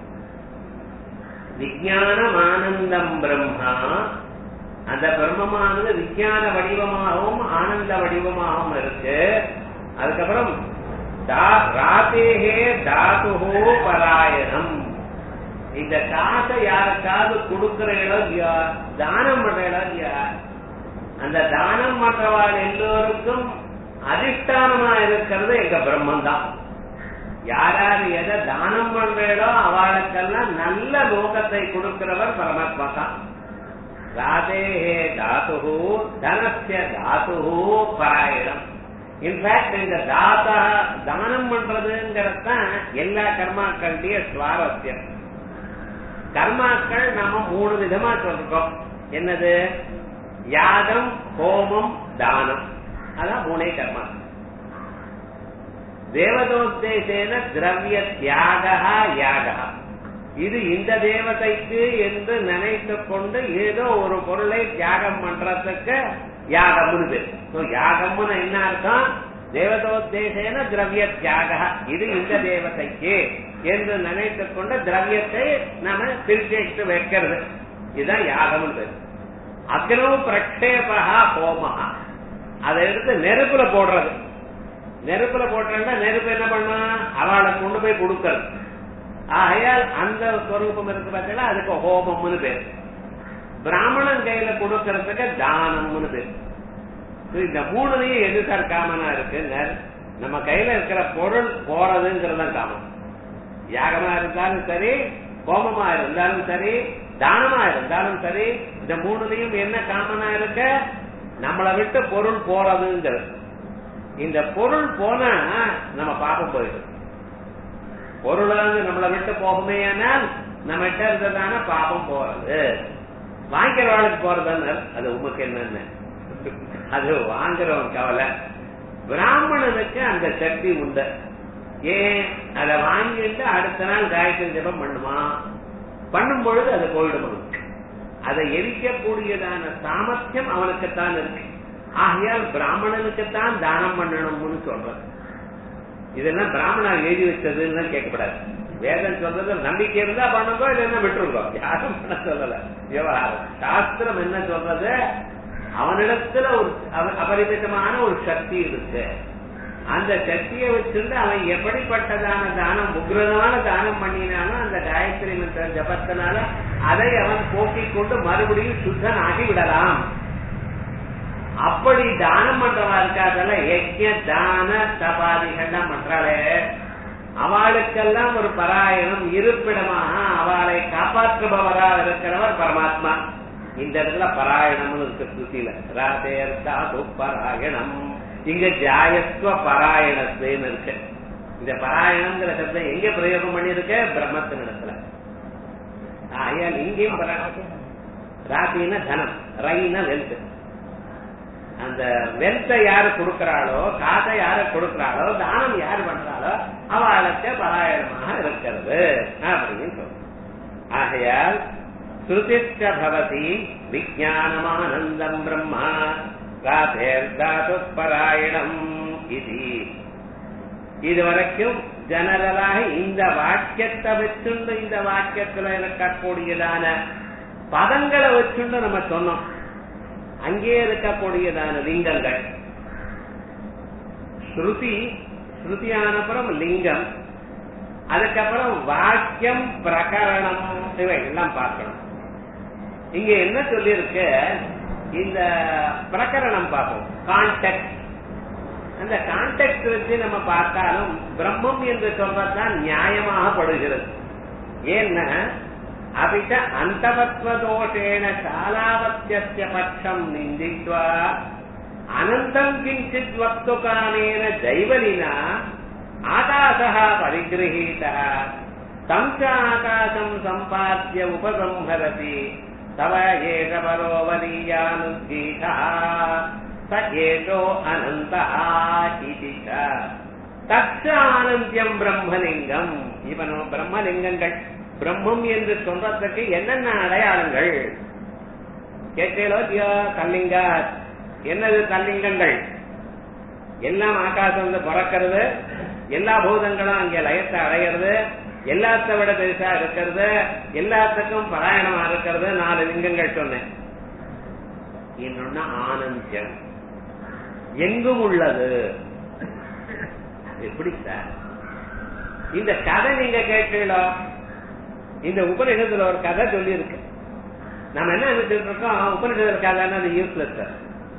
விஜயானமானந்தம் பிரம்மா அந்த பிரம்மமானது விஞ்ஞான வடிவமாகவும் ஆனந்த வடிவமாகவும் இருக்கு அதுக்கப்புறம் ராதேகே தாதுஹோ பராயணம் இந்த காசை யாருக்காவது கொடுக்கிற இடம் இல்லையா தானம் பண்ற இடம் இல்லையா அந்த தானம் பண்றவாள் எல்லோருக்கும் அதிஷ்டானமா இருக்கிறது எங்க பிரம்மன் தான் யார் யார் எதை தானம் பண்றீடோ அவளுக்கெல்லாம் நல்ல லோகத்தை கொடுக்கிறவர் பரமாத்மா தான் ராதேஹே தாத்து தனசிய தாத்து பராயணம் இன்ஃபேக்ட் இந்த தாத்தா தானம் பண்றதுங்கிறதான் எல்லா கர்மாக்களுடைய சுவாரஸ்யம் கர்மாக்கள் நாம மூணு விதமா சொல்றோம் என்னது யாகம் ஹோமம் தானம் அதான் மூணே கர்மா தேவதோத்தேசேன திரவிய தியாக யாகா இது இந்த தேவதைக்கு என்று நினைத்து கொண்டு ஏதோ ஒரு பொருளை தியாகம் பண்றதுக்கு யாகம்னு பேர் யாகம்னு என்ன அர்த்தம் தேவதோத்தேசேன திரவிய தியாக இது இந்த தேவதைக்கு என்று நினைத்து கொண்டு திரவியத்தை நாம பிரிச்சு வைக்கிறது இதுதான் யாகம்னு பேர் அக்னோ பிரக்ஷேபா ஹோமஹா அதை எடுத்து நெருப்புல போடுறது நெருப்புல போட்டா நெருப்பு என்ன பண்ணா அவளை கொண்டு போய் கொடுக்கறது ஆகையால் அந்த ஸ்வரூபம் இருக்கு பார்த்தீங்கன்னா அதுக்கு ஹோமம்னு பேர் பிராமணன் கையில கொடுக்கறதுக்கு தானம்னு பேர் இந்த மூணுலையும் எது சார் காமனா இருக்கு நம்ம கையில இருக்கிற பொருள் போறதுங்கிறது காமன் யாகமா இருந்தாலும் சரி ஹோமமா இருந்தாலும் சரி தானமா இருந்தாலும் சரி இந்த மூணுலையும் என்ன காமனா இருக்க நம்மளை விட்டு பொருள் போறதுங்கிறது இந்த பொருள் போனா நம்ம பாப்பம் போயிடும் பொருளானது நம்மளை விட்டு போகுமே ஆனால் நம்ம கிட்ட இருந்ததான பாபம் போறது வாங்கிக்கிறவளுக்கு போறதுன்னு அது உமக்கு என்னன்னு அது வாங்குறவன் கவலை பிராமணனுக்கு அந்த சக்தி உண்டு ஏன் அதை வாங்கிட்டு அடுத்த நாள் காயத்ரி ஜபம் பண்ணுமா பண்ணும் பொழுது அது போயிடும் அவனுக்கு அதை எரிக்கக்கூடியதான சாமர்த்தியம் அவனுக்குத்தான் இருக்கு ஆகையால் பிராமணனுக்குத்தான் தானம் பண்ணணும்னு சொல்றது இதெல்லாம் பிராமணர் எழுதி வச்சதுன்னு கேட்கப்படாது வேதம் சொல்றது நம்பிக்கை இருந்தா பண்ணுங்க இல்லைன்னா விட்டுருங்க யாரும் பண்ண சொல்லல விவகாரம் சாஸ்திரம் என்ன சொல்றது அவனிடத்துல ஒரு அவ- அபரிமிதமான ஒரு சக்தி இருக்கு அந்த சக்தியை வச்சிருந்து அவன் எப்படிப்பட்டதான தானம் உக்ரதான தானம் பண்ணினாலும் அந்த காயத்ரி மந்திர ஜபத்தினால அதை அவன் போக்கிக் கொண்டு மறுபடியும் சுத்தன் ஆகி விடலாம் அப்படி தானம் பண்றவா இருக்காதல்ல யஜ்ய தான தபாதிகள்லாம் பண்றாளே அவளுக்கெல்லாம் ஒரு பராயணம் இருப்பிடமாக அவளை காப்பாற்றுபவராக இருக்கிறவர் பரமாத்மா இந்த இடத்துல பராயணம்னு இருக்கு ஸ்ருதியில ராதேர் தாது பராயணம் இங்க ஜாயஸ்வ பராயணத்துன்னு இருக்கு இந்த பராயணம்ங்கிற சப்தம் எங்க பிரயோகம் பண்ணிருக்க பிரம்மத்தின் இடத்துல ஆயால் இங்கேயும் பராயணம் ராத்தினா தனம் ரைனா வெல்த் அந்த வெல்த்தை யாரு கொடுக்கிறாளோ காசை யாரு கொடுக்கிறாளோ தானம் யாரு பண்றாளோ அவளுக்கு பராயணமாக இருக்கிறது அப்படின்னு சொல்றோம் ஆகையால் ஸ்ருதிஷ்ட பவதி விஜயானமானந்தம் பிரம்மா ராதேர்தாது பராயணம் இது இதுவரைக்கும் ஜெனரலாக இந்த வாக்கியத்தை வச்சுண்டு இந்த வாக்கியத்துல இருக்கக்கூடியதான பதங்களை வச்சுண்டு நம்ம சொன்னோம் அங்கே இருக்கக்கூடியதான லிங்கங்கள் ஸ்ருதி ஸ்ருதியானப்புறம் லிங்கம் அதுக்கப்புறம் வாக்கியம் பிரகரணம் இவை எல்லாம் பார்க்கணும் இங்க என்ன சொல்லியிருக்கு இந்த பிரகரணம் பார்ப்போம் கான்டெக்ட் அந்த கான்டெக்ட் வச்சு நம்ம பார்த்தாலும் பிரம்மம் என்று சொல்றதுதான் நியாயமாக படுகிறது ஏன்னா அபிச்ச அந்தவத்வதோஷேன சாலாவத்திய பட்சம் நிந்தித்வா அனந்தம் கிஞ்சித் வக்துகானேன ஜைவலினா ஆகாசः परिगृहीतः तं च आकाशं सम्पाद्य उपसंहरति तव एष परो वरीयानुद्गीतः स एषो अनन्तः इति च தச்ச ஆனந்தியம் பிரம்மலிங்கம் இவனோ பிரம்மலிங்கங்கள் பிரம்மம் என்று சொல்றதுக்கு என்னென்ன அடையாளங்கள் கேட்டீங்களோ இல்லையோ கல்லிங்க என்னது கல்லிங்கங்கள் எல்லாம் ஆகாசம் வந்து பிறக்கிறது எல்லா பூதங்களும் அங்கே லயத்தை அடையிறது எல்லாத்த விட பெருசா இருக்கிறது எல்லாத்துக்கும் பராயணமா இருக்கிறது நாலு லிங்கங்கள் சொன்னேன் இன்னொன்னு ஆனந்தியம் எங்கும் உள்ளது எப்படி சார் இந்த கதை நீங்க கேட்டீங்களோ இந்த உபநிஷத்துல ஒரு கதை சொல்லி இருக்கு நம்ம என்ன நினைச்சிட்டு இருக்கோம் உபநிஷத்துல கதைன்னா அது யூஸ்லெஸ் சார்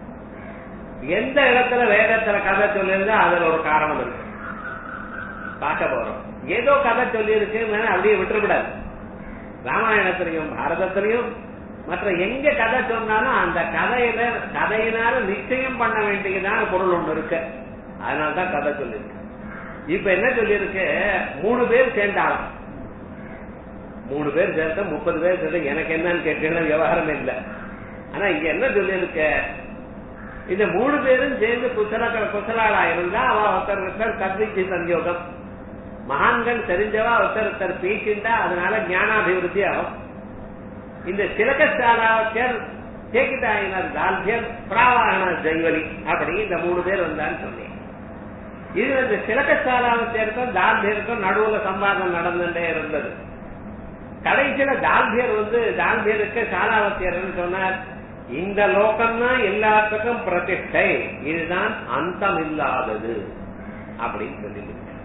எந்த இடத்துல வேதத்துல கதை சொல்லியிருந்தா அதுல ஒரு காரணம் இருக்கு பார்க்க போறோம் ஏதோ கதை சொல்லி இருக்கு அப்படியே விட்டுறக்கூடாது ராமாயணத்திலையும் பாரதத்திலையும் மற்ற எங்க கதை சொன்னாலும் அந்த கதையில கதையினால நிச்சயம் பண்ண வேண்டியதான பொருள் ஒண்ணு இருக்கு அதனாலதான் கதை சொல்லியிருக்கு இப்ப என்ன சொல்லியிருக்கு மூணு பேர் சேர்ந்தாலும் மூணு பேர் சேர்த்த முப்பது பேர் சேர்த்த எனக்கு என்னன்னு கேட்டீங்கன்னா விவகாரம் இல்லை ஆனா இங்க என்ன சொல்லியிருக்கு இந்த மூணு பேரும் சேர்ந்து குசல குசலாளா இருந்தா அவ ஒருத்தர் ஒருத்தர் கல்விக்கு சந்தியோகம் மகான்கள் தெரிஞ்சவா ஒருத்தர் ஒருத்தர் பேசிண்டா அதனால ஞானாபிவிருத்தி ஆகும் இந்த சிலகசாலாவத்தியர் சேக்கிதாயினர் தால்பியர் பிராவாகன ஜெய்வலி அப்படி இந்த மூணு பேர் வந்தான்னு சொன்னேன் இது இந்த சிலகசாலாவத்தியருக்கும் தால்பியருக்கும் நடுவுல சம்பாதம் நடந்துட்டே இருந்தது கடைசியில தால்பியர் வந்து தால்பியருக்கு சாலாவத்தியர்னு சொன்னார் இந்த லோகம்தான் எல்லாத்துக்கும் பிரதிஷ்டை இதுதான் அந்தம் இல்லாதது அப்படின்னு சொல்லி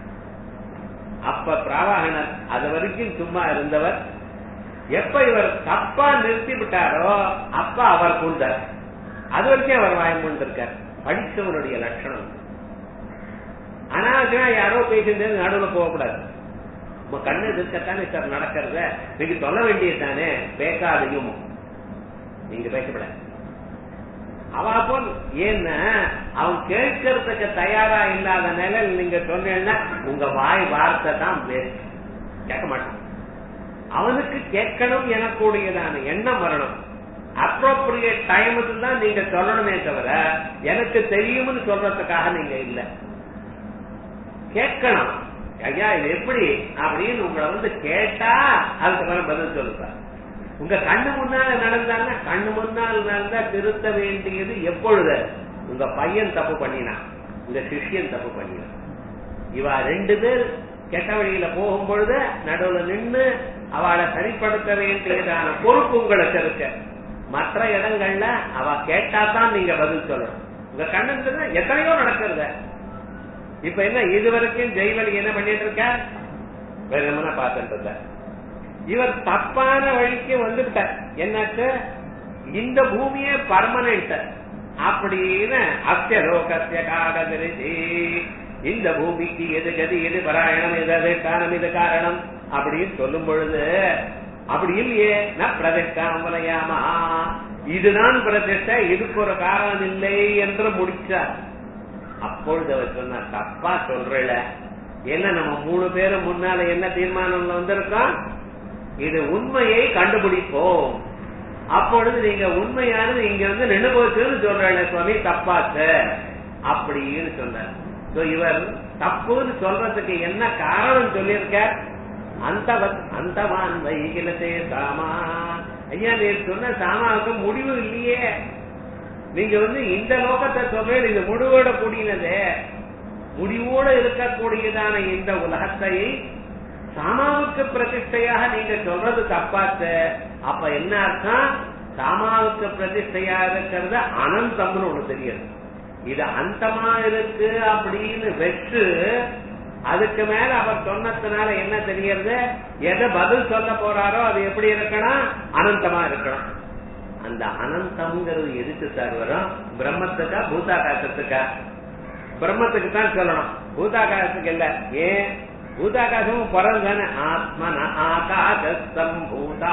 அப்ப பிராவாகனர் அது வரைக்கும் சும்மா இருந்தவர் எப்ப இவர் தப்பா நிறுத்தி விட்டாரோ அப்ப அவர் கொண்டார் அது வரைக்கும் அவர் வாயம் கொண்டிருக்கார் படித்தவருடைய லட்சணம் அனாவசியமா யாரோ பேசிட்டு நடுவில் போகக்கூடாது உங்க கண்ணு எதிர்க்கத்தானே சார் நடக்கிறத நீங்க சொல்ல வேண்டியது தானே பேசாதையும் நீங்க பேசப்படாது அவ போல் ஏன்னா அவன் கேட்கறதுக்கு தயாரா இல்லாத நிலையில் நீங்க சொன்னீங்கன்னா உங்க வாய் வார்த்தை தான் வேஸ்ட் கேட்க மாட்டான் அவனுக்கு கேட்கணும் எனக்கூடியதான எண்ணம் வரணும் அப்ரோப்ரியேட் டைமுக்கு தான் நீங்க சொல்லணுமே தவிர எனக்கு தெரியும்னு சொல்றதுக்காக நீங்க இல்ல கேட்கணும் ஐயா இது எப்படி அப்படின்னு உங்களை வந்து கேட்டா அதுக்கப்புறம் பதில் சொல்லுப்பா உங்க கண்ணு முன்னால நடந்தாங்கன்னா கண்ணு முன்னால் நடந்தா திருத்த வேண்டியது எப்பொழுது உங்க பையன் தப்பு பண்ணினான் உங்க சிஷ்யன் தப்பு பண்ணினான் இவா ரெண்டு பேர் கெட்ட வழியில போகும் பொழுது நடுவுல நின்று அவளை சரிப்படுத்த வேண்டியதான பொறுப்பு உங்களுக்கு இருக்கு மற்ற இடங்கள்ல அவ கேட்டா தான் நீங்க பதில் சொல்லணும் உங்க கண்ணுக்கு எத்தனையோ நடக்கிறது இப்ப என்ன இது வரைக்கும் ஜெய்வலி என்ன பண்ணிட்டு இருக்க வேற என்ன பார்த்துட்டு இருந்த இவர் தப்பான வழிக்கு வந்துட்டார் என்னாச்சு இந்த பூமியே பர்மனன்ட் அப்படின்னு அத்திய லோகத்திய காகதிருதி இந்த பூமிக்கு எது கதி எது பராயணம் எது அது காரணம் இது காரணம் அப்படின்னு சொல்லும் பொழுது அப்படி இல்லையே ந பிரதிஷ்டாமலையாமா இதுதான் பிரதிஷ்டை இதுக்கு ஒரு காரணம் இல்லை என்று முடிச்சார் அப்பொழுது அவர் சொன்னார் தப்பா சொல்றல என்ன நம்ம மூணு பேரும் முன்னால என்ன தீர்மானம் வந்திருக்கோம் இது உண்மையை கண்டுபிடிப்போம் அப்பொழுது நீங்க உண்மையானது இங்க வந்து நின்று போச்சுன்னு சொல்றேன் சுவாமி தப்பாத்த அப்படின்னு சொன்னார் So, இவர் தப்புன்னு சொல்றதுக்கு என்ன காரணம் சொல்லியிருக்க அந்த அந்தவான் வைகிலத்தே சாமா ஐயா நீ சொன்ன சாமாவுக்கு முடிவு இல்லையே நீங்க வந்து இந்த லோகத்தை சொல்றேன் இது முடிவோட கூடினது முடிவோட இருக்கக்கூடியதான இந்த உலகத்தை சாமாவுக்கு பிரதிஷ்டையாக நீங்க சொல்றது தப்பாத்த அப்ப என்ன அர்த்தம் சாமாவுக்கு பிரதிஷ்டையா இருக்கிறது அனந்தம்னு ஒண்ணு தெரியுது இது அந்தமா இருக்கு அப்படின்னு வச்சு அதுக்கு மேல அவர் சொன்னதுனால என்ன தெரியறது எதை பதில் சொல்ல போறாரோ அது எப்படி இருக்கணும் அனந்தமா இருக்கணும் அந்த அனந்தம்ங்கிறது எதுக்கு சார் வரும் பிரம்மத்துக்கா பூதாகாசத்துக்கா பிரம்மத்துக்கு தான் சொல்லணும் பூதாகாசத்துக்கு இல்ல ஏன் பூதாகாசமும் பிறந்தானே ஆத்மன ஆகாசம் பூதா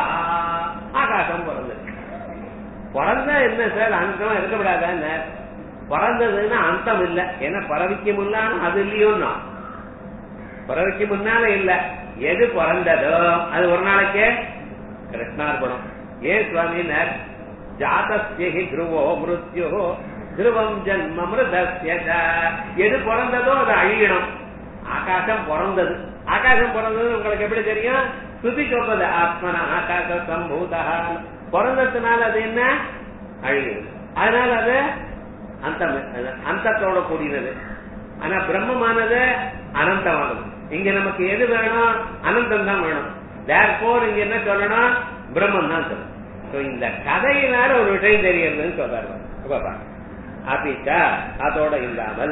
ஆகாசம் பிறந்திருக்கு பிறந்தா என்ன சார் அந்தமா இருக்கக்கூடாதான்னு பிறந்ததுன்னா அந்தம் இல்ல ஏன்னா பறவைக்கு முன்னாலும் அது இல்லையோன்னா பிறவைக்கு முன்னால இல்ல எது பிறந்ததோ அது ஒரு நாளைக்கே கிருஷ்ணார்பணம் ஏன் சுவாமினர் ஜாதஸ்யி துருவோ மிருத்யோ துருவம் ஜன்ம மிருதஸ்ய எது பிறந்ததோ அது அழியணும் ஆகாசம் பிறந்தது ஆகாசம் பிறந்தது உங்களுக்கு எப்படி தெரியும் சுத்தி சொல்றது ஆத்மன ஆகாச சம்பூதா பிறந்ததுனால அது என்ன அழியுது அதனால அது அந்த அந்தத்தோட கூடினது ஆனா பிரம்மமானது அனந்தமானது இங்க நமக்கு எது வேணும் அனந்தம் தான் வேணும் தேர்போர் இங்க என்ன சொல்லணும் பிரம்மம் தான் சொல்லணும் So, இந்த கதையினால ஒரு விஷயம் தெரியறதுன்னு சொல்றாரு அபிச்சா அதோட இல்லாமல்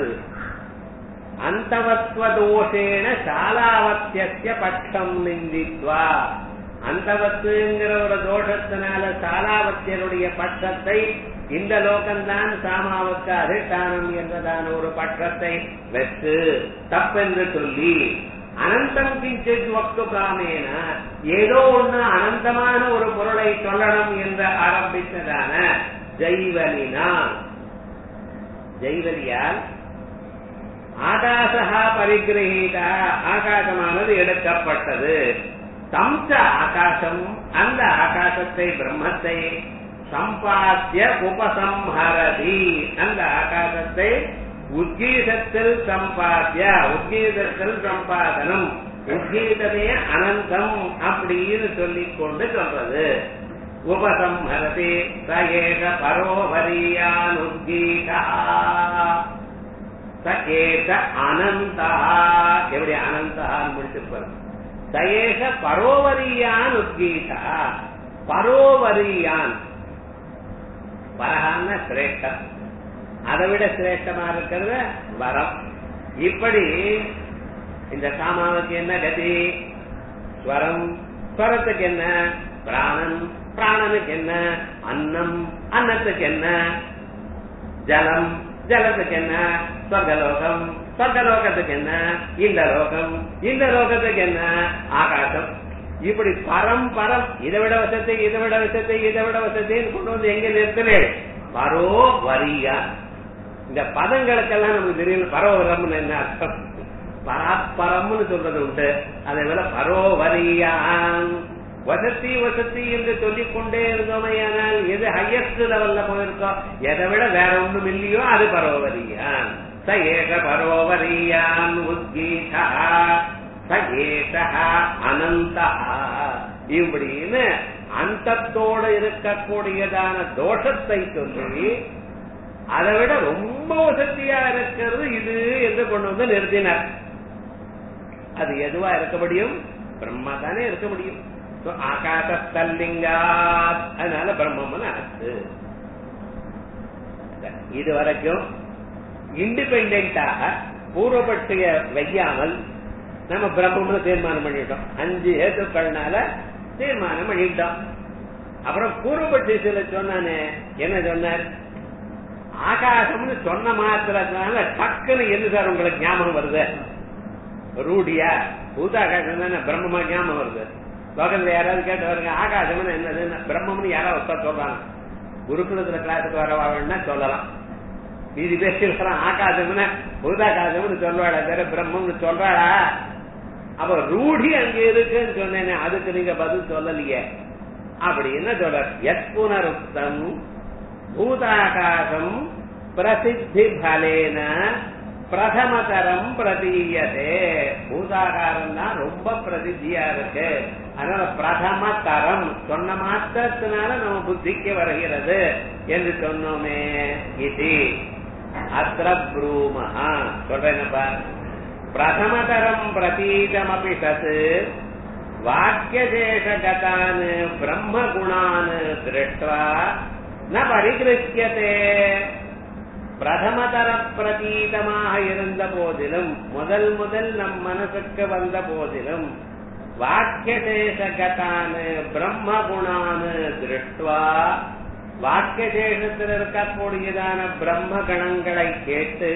அந்தவத்வ தோஷேன சாலாவத்திய பட்சம் நிந்தித்வா அந்தவத்துங்கிற ஒரு தோஷத்தினால சாலாவத்தியருடைய பட்சத்தை இந்த லோகம்தான் சாமாவுக்கு அதிஷ்டானம் என்றதான ஒரு பட்சத்தை வெற்று தப்பென்று சொல்லி அனந்தம் கிஞ்சித் வக்து காமேன ஏதோ ஒண்ணு அனந்தமான ஒரு பொருளை சொல்லணும் என்று ஆரம்பித்ததான ஜெய்வலினால் ஜெய்வலியால் ஆகாசா பரிகிரகீதா ஆகாசமானது எடுக்கப்பட்டது தம்ச ஆகாசம் அந்த ஆகாசத்தை பிரம்மத்தை சம்பாத்திய உபசம்ஹரதி அந்த ஆகாசத்தை உத்கீதத்தில் சம்பாத்திய உத்கீதத்தில் சம்பாதனம் உத்கீதமே அனந்தம் அப்படின்னு சொல்லிக் கொண்டு சொல்றது உபசம்ஹரதி சயேக பரோபரியான் உத்கீதா சகேக அனந்தா எப்படி அனந்தான்னு முடிச்சிருப்பாரு சயேக பரோவரியான் உத்கீதா பரோவரியான் வரகான சிரேஷ்டம் அதை விட சிரேஷ்டமா இருக்கிறது வரம் இப்படி இந்த சாமாவுக்கு என்ன கதி ஸ்வரம் ஸ்வரத்துக்கு என்ன பிராணன் பிராணனுக்கு என்ன அன்னம் அன்னத்துக்கு என்ன ஜலம் ஜலத்துக்கு என்ன சொர்க்கலோகம் சொர்க்கலோகத்துக்கு என்ன இந்த லோகம் இந்த லோகத்துக்கு என்ன ஆகாசம் இப்படி பரம் பரம் இதை விட வசத்தை இதை விட வசத்தை இதை விட வசத்தைன்னு கொண்டு வந்து எங்க நிறுத்தினேன் பரோ வரியா இந்த பதங்களுக்கெல்லாம் நமக்கு தெரியும் பரோவரம்னு என்ன அர்த்தம் பராத்பரம்னு சொல்றது உண்டு அதே போல பரோவரியான் வசதி வசதி என்று சொல்லிக் கொண்டே இருந்தோமையானால் எது ஹையஸ்ட் லெவல்ல போயிருக்கோ எதை விட வேற ஒண்ணும் இல்லையோ அது பரோவரியான் ச ஏக பரோவரியான் உத்கீதா சகேஷா அனந்தா இப்படின்னு அந்தத்தோட இருக்கக்கூடியதான தோஷத்தை சொல்லி அதை விட ரொம்ப வசதியா இருக்கிறது இது என்று கொண்டு வந்து நிறுத்தினார் அது எதுவா இருக்க முடியும் பிரம்மா தானே இருக்க முடியும் ஆகாசத்தல்லிங்கா அதனால பிரம்மம்னு ஆச்சு இது வரைக்கும் இண்டிபெண்டாக பூர்வபட்சிய வையாமல் நம்ம பிரம்மம்னு தீர்மானம் பண்ணிட்டோம் அஞ்சு ஏத்துக்கள்னால தீர்மானம் பண்ணிட்டோம் அப்புறம் பூர்வபட்சத்துல சொன்னானே என்ன சொன்னார் ஆகாசம்னு சொன்ன மாத்திரத்தினால டக்குன்னு என்ன சார் உங்களுக்கு ஞாபகம் வருது ரூடியா பூதாகாசம் தானே பிரம்மமா ஞாபகம் வருது லோகத்துல யாராவது கேட்டு வருங்க ஆகாசம்னு என்னது பிரம்மம்னு யாராவது ஒருத்தா சொல்றாங்க குருகுலத்துல கிளாஸுக்கு வரவாங்கன்னா சொல்லலாம் மீதி பேசுகிறான் ஆகாசம்னு பூதாகாசம்னு சொல்றாளா வேற பிரம்மம்னு சொல்றாளா அப்ப ரூடி அங்க இருக்குன்னு சொன்னேனே அதுக்கு நீங்க பதில் சொல்லலையே அப்படின்னு சொல்ற எத் புனருக்தம் பூதாகாசம் பிரசித்தி பலேன பிரதமதரம் பிரதீயதே பூதாகாரம் தான் ரொம்ப பிரசித்தியா இருக்கு அதனால பிரதம தரம் சொன்ன மாத்திரத்தினால நம்ம புத்திக்கு வருகிறது என்று சொன்னோமே இது அத்திர ப்ரூமஹா சொல்றேனப்பா பிரதமதரம் பிரதீதமபி தத் வாக்கியதேசகதான் பிரம்ம குணான் திருஷ்டுவா ந பரிகிருத்தியதே பிரதமதர பிரதீதமாக இருந்த போதிலும் முதல் முதல் நம் மனசுக்கு வந்த போதிலும் வாக்கியதேசகதான் பிரம்ம குணான் திருஷ்டுவா வாக்கியதேசத்தில் இருக்கக்கூடியதான பிரம்ம கணங்களை கேட்டு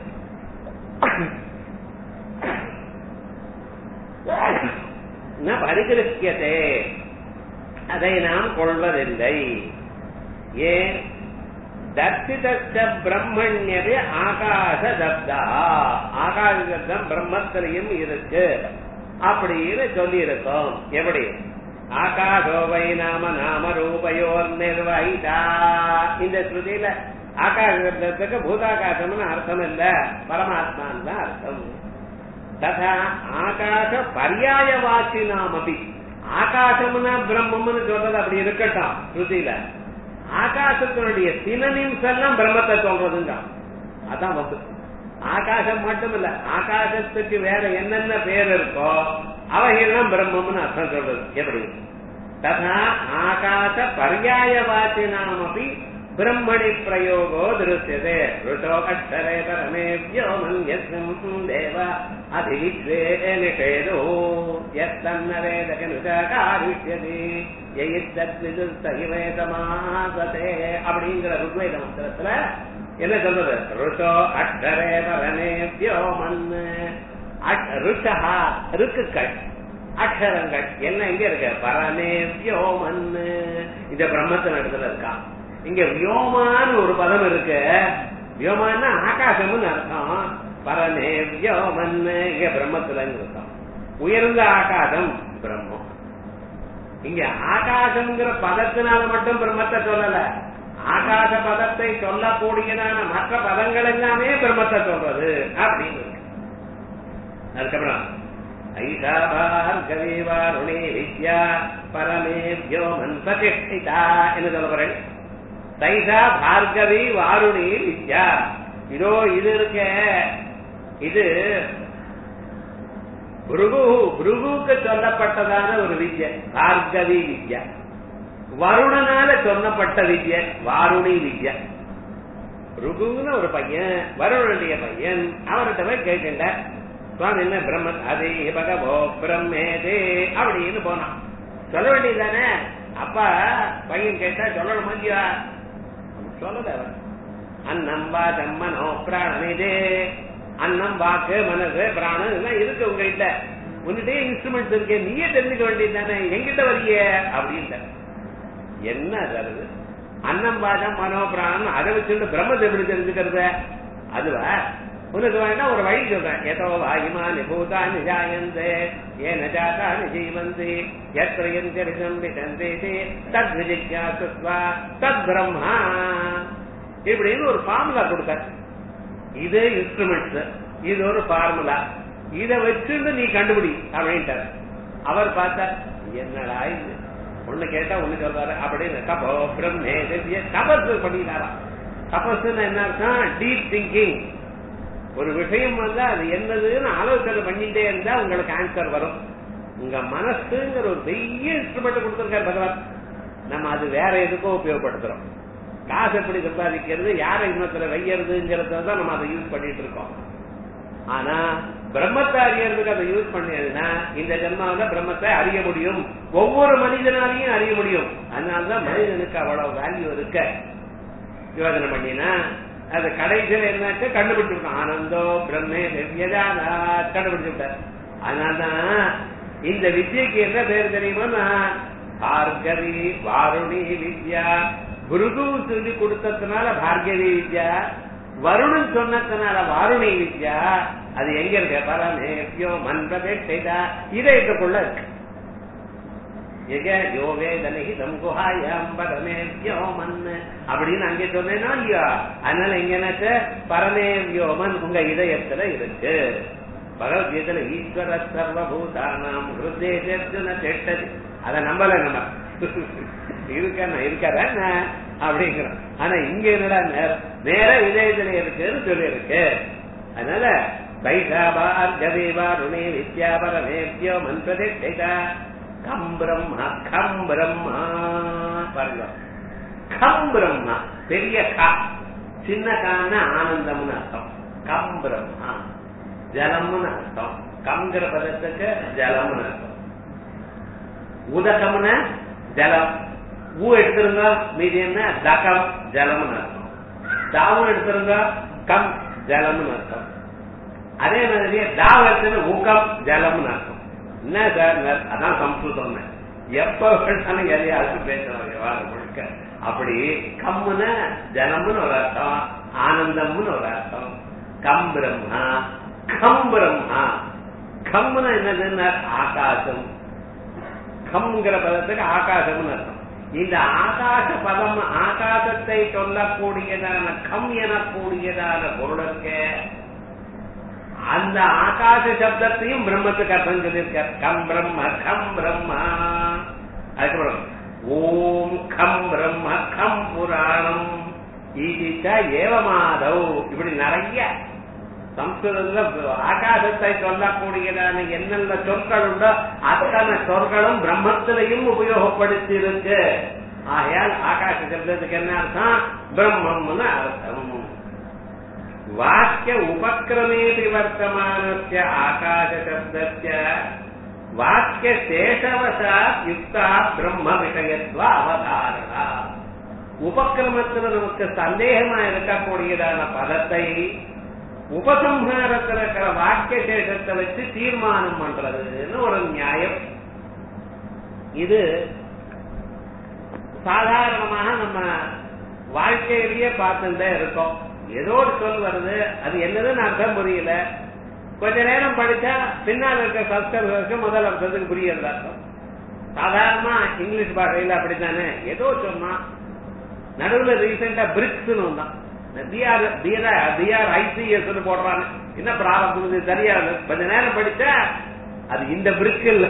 ந பரிகிருத்தியதே அதை நாம் கொள்வதில்லை ஏன் தர்சிதச்ச பிரம்மண்யது ஆகாச சப்தா ஆகாச சப்தம் பிரம்மத்திலையும் இருக்கு அப்படின்னு சொல்லி இருக்கோம் எப்படி ஆகாசோவை நாம நாம ரூபயோர் நிர்வகிதா இந்த ஸ்ருதியில ஆகாச சப்தத்துக்கு பூதாகாசம்னு அர்த்தம் இல்ல பரமாத்மான் தான் அர்த்தம் ததா ஆகாச பரியாய வாசி நாமபி ஆகாசம்னா பிரம்மம்னு சொல்றது அப்படி இருக்கட்டும் ஸ்ருதியில ஆகாசத்தினுடைய சினனிம்ஸ் எல்லாம் பிரம்மத்தை சொல்றதுங்க அதான் வந்து ஆகாசம் மட்டும் இல்ல ஆகாசத்துக்கு வேற என்னென்ன பேர் இருக்கோ அவைகள்லாம் பிரம்மம்னு அர்த்தம் சொல்றது எப்படி ததா ஆகாச பரியாய வாச்சினாமபி பிரம்மணி பிரயோகோ திருஷ்யதே ருஷோ அக்ஷரே பரமே வியோமன் யஸ்மின் தேவ அதிவித்வே நிஷேதோ யத்தன்ன வேதகனுகாரிஷ்யதி சமாசதே அப்படிங்கிற ருக்வேத மந்திரத்துல என்ன சொல்றது ருஷோ அக்ஷரே பரமே வியோமன் ருஷா ருக்குக்கள் அக்ஷரங்கள் என்ன இங்க இருக்கு பரமே வியோமன் இந்த பிரம்மத்தின் இடத்துல இருக்கா இங்க வியோமான்னு ஒரு பதம் இருக்கு வியோமான்னா ஆகாசம்னு அர்த்தம் பரமே வியோமன் இங்க பிரம்மத்துல அர்த்தம் உயர்ந்த ஆகாசம் பிரம்மம் இங்க ஆகாசம்ங்கிற பதத்தினால மட்டும் பிரம்மத்தை சொல்லல ஆகாச பதத்தை சொல்லக்கூடியதான மற்ற பதங்கள் எல்லாமே பிரம்மத்தை சொல்றது அப்படின்னு அதுக்கப்புறம் ஐஷா பார்கவி வாருணி வித்யா பரமே வியோமன் பிரதிஷ்டிதா என்று சொல்ல போறேன் தைசா பார்கவி வாருணி வித்யா இதோ இது இருக்க இது புருகு புருகுக்கு சொல்லப்பட்டதான ஒரு வித்யை பார்கவி வித்யா வருணனால சொல்லப்பட்ட வித்யை வாருணி வித்யா ருகுன்னு ஒரு பையன் வருணனுடைய பையன் அவர்கிட்ட போய் கேட்கின்ற சுவாமி என்ன பிரம்மன் அதே பகவோ பிரம்மேதே அப்படின்னு போனான் சொல்ல வேண்டியதானே அப்பா பையன் கேட்டா சொல்லணும் இல்லையா சொல்லல அவன் அன்னம் வாசம் மனோ பிராணனிதே அன்னம் வாக்கு மனசு பிராணம் இதெல்லாம் இருக்கு உங்ககிட்ட உன்கிட்ட இன்ஸ்ட்ருமெண்ட்ஸ் இருக்கு நீயே தெரிஞ்சுக்க வேண்டியது தானே எங்கிட்ட வரிய அப்படின்ட்ட என்ன தருது அன்னம் வாசம் மனோ பிராணம் அதை வச்சுட்டு பிரம்மத்தை எப்படி தெரிஞ்சுக்கிறது அதுவா உனக்கு வேணா ஒரு வழி சொல்றேன் ஏதோ வாயுமானி பூதானி ஜாயந்தே ஏன ஜாதானி ஜீவந்தி எத்திரம் விசந்தேதி தத் விஜிஜாசுவா தத் பிரம்மா இப்படின்னு ஒரு ஃபார்முலா கொடுத்தார் இது இன்ஸ்ட்ருமெண்ட்ஸ் இது ஒரு ஃபார்முலா இத வச்சுட்டு நீ கண்டுபிடி அப்படின்ட்டார் அவர் பார்த்தா என்னடா இது ஒண்ணு கேட்டா ஒண்ணு சொல்றாரு அப்படின்னு தபோ பிரம்மே திவ்ய தபஸ் பண்ணினாரா தபஸ்ன்னு என்ன அர்த்தம் டீப் திங்கிங் ஒரு விஷயம் வந்து அது என்னதுன்னு ஆலோசனை பண்ணிட்டே இருந்தா உங்களுக்கு ஆன்சர் வரும் உங்க மனசுங்கிற ஒரு பெரிய இன்ஸ்ட்ருமெண்ட் கொடுத்திருக்காரு பகவான் நம்ம அது வேற எதுக்கோ உபயோகப்படுத்துறோம் காசு எப்படி சம்பாதிக்கிறது யாரை இன்னத்துல வையறதுங்கிறத தான் நம்ம அதை யூஸ் பண்ணிட்டு இருக்கோம் ஆனா பிரம்மத்தை அறியறதுக்கு அதை யூஸ் பண்ணதுன்னா இந்த ஜென்மாவில பிரம்மத்தை அறிய முடியும் ஒவ்வொரு மனிதனாலையும் அறிய முடியும் அதனாலதான் மனிதனுக்கு அவ்வளவு வேல்யூ இருக்க யோஜனை பண்ணினா அது கடைசியில் என்னாச்சு கண்டுபிடிச்சு விட்டான் ஆனந்தோ பிரம்மே திவ்யஜானா கண்டுபிடிச்சு விட்டார் அதனால்தான் இந்த வித்யக்கு என்ன பேர் தெரியுமா பார்கவி வாருணி வித்யா குருகு சொல்லி கொடுத்ததுனால பார்கவி வித்யா வருணன் சொன்னதுனால வாருணி வித்யா அது எங்க இருக்கு பரமேபியோ மன்பதே செய்தா இதயத்துக்குள்ள இருக்கு எக யோவே தனகி தம்குஹாயாம் பரமேவியோ மன் அப்படின்னு அங்கே சொன்னேன்னா இல்லையா அதனால எங்க எனக்கு பரமேவியோமன் உங்க இதயத்துல இருக்கு பகவத்கீதையில ஈஸ்வர சர்வபூதானாம் ஹிருதேஜர்ஜுன செட்டது அதை நம்பல நம்ம இருக்கா இருக்காரா அப்படிங்கிறோம் ஆனா இங்க என்னடா நேர இதயத்துல இருக்குன்னு சொல்லி இருக்கு அதனால வைஷாபார் கதேவா ருணே வித்யா பரமேவியோ மந்திரதே கம் பிரம்மா கம் பிரம்மா பாருங்க கம் பிரம்மா பெரிய கா சின்ன கான ஆனந்தம்னு அர்த்தம் கம் பிரம்மா ஜலம்னு அர்த்தம் கம்ங்கிற பதத்துக்கு ஜலம்னு அர்த்தம் உதகம்னு ஜலம் ஊ எடுத்துருங்க மீதி என்ன தகம் ஜலம்னு அர்த்தம் தாவும் எடுத்துருங்க கம் ஜலம்னு அர்த்தம் அதே மாதிரி தாவ எடுத்துன்னு ஊக்கம் ஜலம்னு அர்த்தம் என்ன சார் அதான் சம்ஸ்கிருதம் எப்ப வேணாலும் எதையாவது பேசலாம் விவகாரம் முழுக்க அப்படி கம்முன ஜலம்னு ஒரு அர்த்தம் ஆனந்தம்னு ஒரு அர்த்தம் கம் பிரம்மா கம் பிரம்மா கம்முன என்னதுன்னா ஆகாசம் கம்ங்கிற பதத்துக்கு ஆகாசம்னு அர்த்தம் இந்த ஆகாச பதம் ஆகாசத்தை சொல்லக்கூடியதான கம் எனக்கூடியதான பொருளுக்கு அந்த ஆகாச சப்தத்தையும் பிரம்மத்துக்கு அர்த்தம் சொல்லியிருக்கார் கம் பிரம்ம கம் பிரம்மா அதுக்கப்புறம் ஓம் கம் பிரம்ம கம் புராணம் ஈதிச்சா ஏவமாதவ் இப்படி நிறைய சம்ஸ்கிருதத்துல ஆகாசத்தை சொல்லக்கூடியதான என்னென்ன சொற்கள் உண்டோ அத்தனை சொற்களும் பிரம்மத்திலையும் உபயோகப்படுத்தி இருக்கு ஆகையால் ஆகாச சப்தத்துக்கு என்ன அர்த்தம் பிரம்மம்னு அர்த்தம் வாக்கிய உபக்கிரமே வர்த்தமானஸ்ய ஆகாச சப்தஸ்ய வாக்கிய சேஷவசாத் யுக்தா பிரம்ம விஷயத்துவ அவதாரணா உபக்கிரமத்துல நமக்கு சந்தேகமா இருக்கக்கூடியதான பதத்தை உபசம்ஹாரத்தில் இருக்கிற வாக்கிய சேஷத்தை வச்சு தீர்மானம் பண்றதுன்னு ஒரு நியாயம் இது சாதாரணமாக நம்ம வாழ்க்கையிலேயே பார்த்துட்டே இருக்கோம் ஏதோ ஒரு சொல் வருது அது என்னதுன்னு அர்த்தம் புரியல கொஞ்ச நேரம் படிச்சா பின்னால் இருக்க சப்ஸ்கிரைபருக்கு முதல் அர்த்தத்துக்கு புரியல அர்த்தம் சாதாரணமா இங்கிலீஷ் பாஷையில அப்படித்தானே ஏதோ சொன்னா நடுவுல ரீசெண்டா பிரிக்ஸ் வந்தான் பிஆர் பிஆர் ஐசிஎஸ் போடுறாங்க என்ன பிராரம்பம் தெரியாது கொஞ்ச நேரம் படிச்சா அது இந்த பிரிக் இல்ல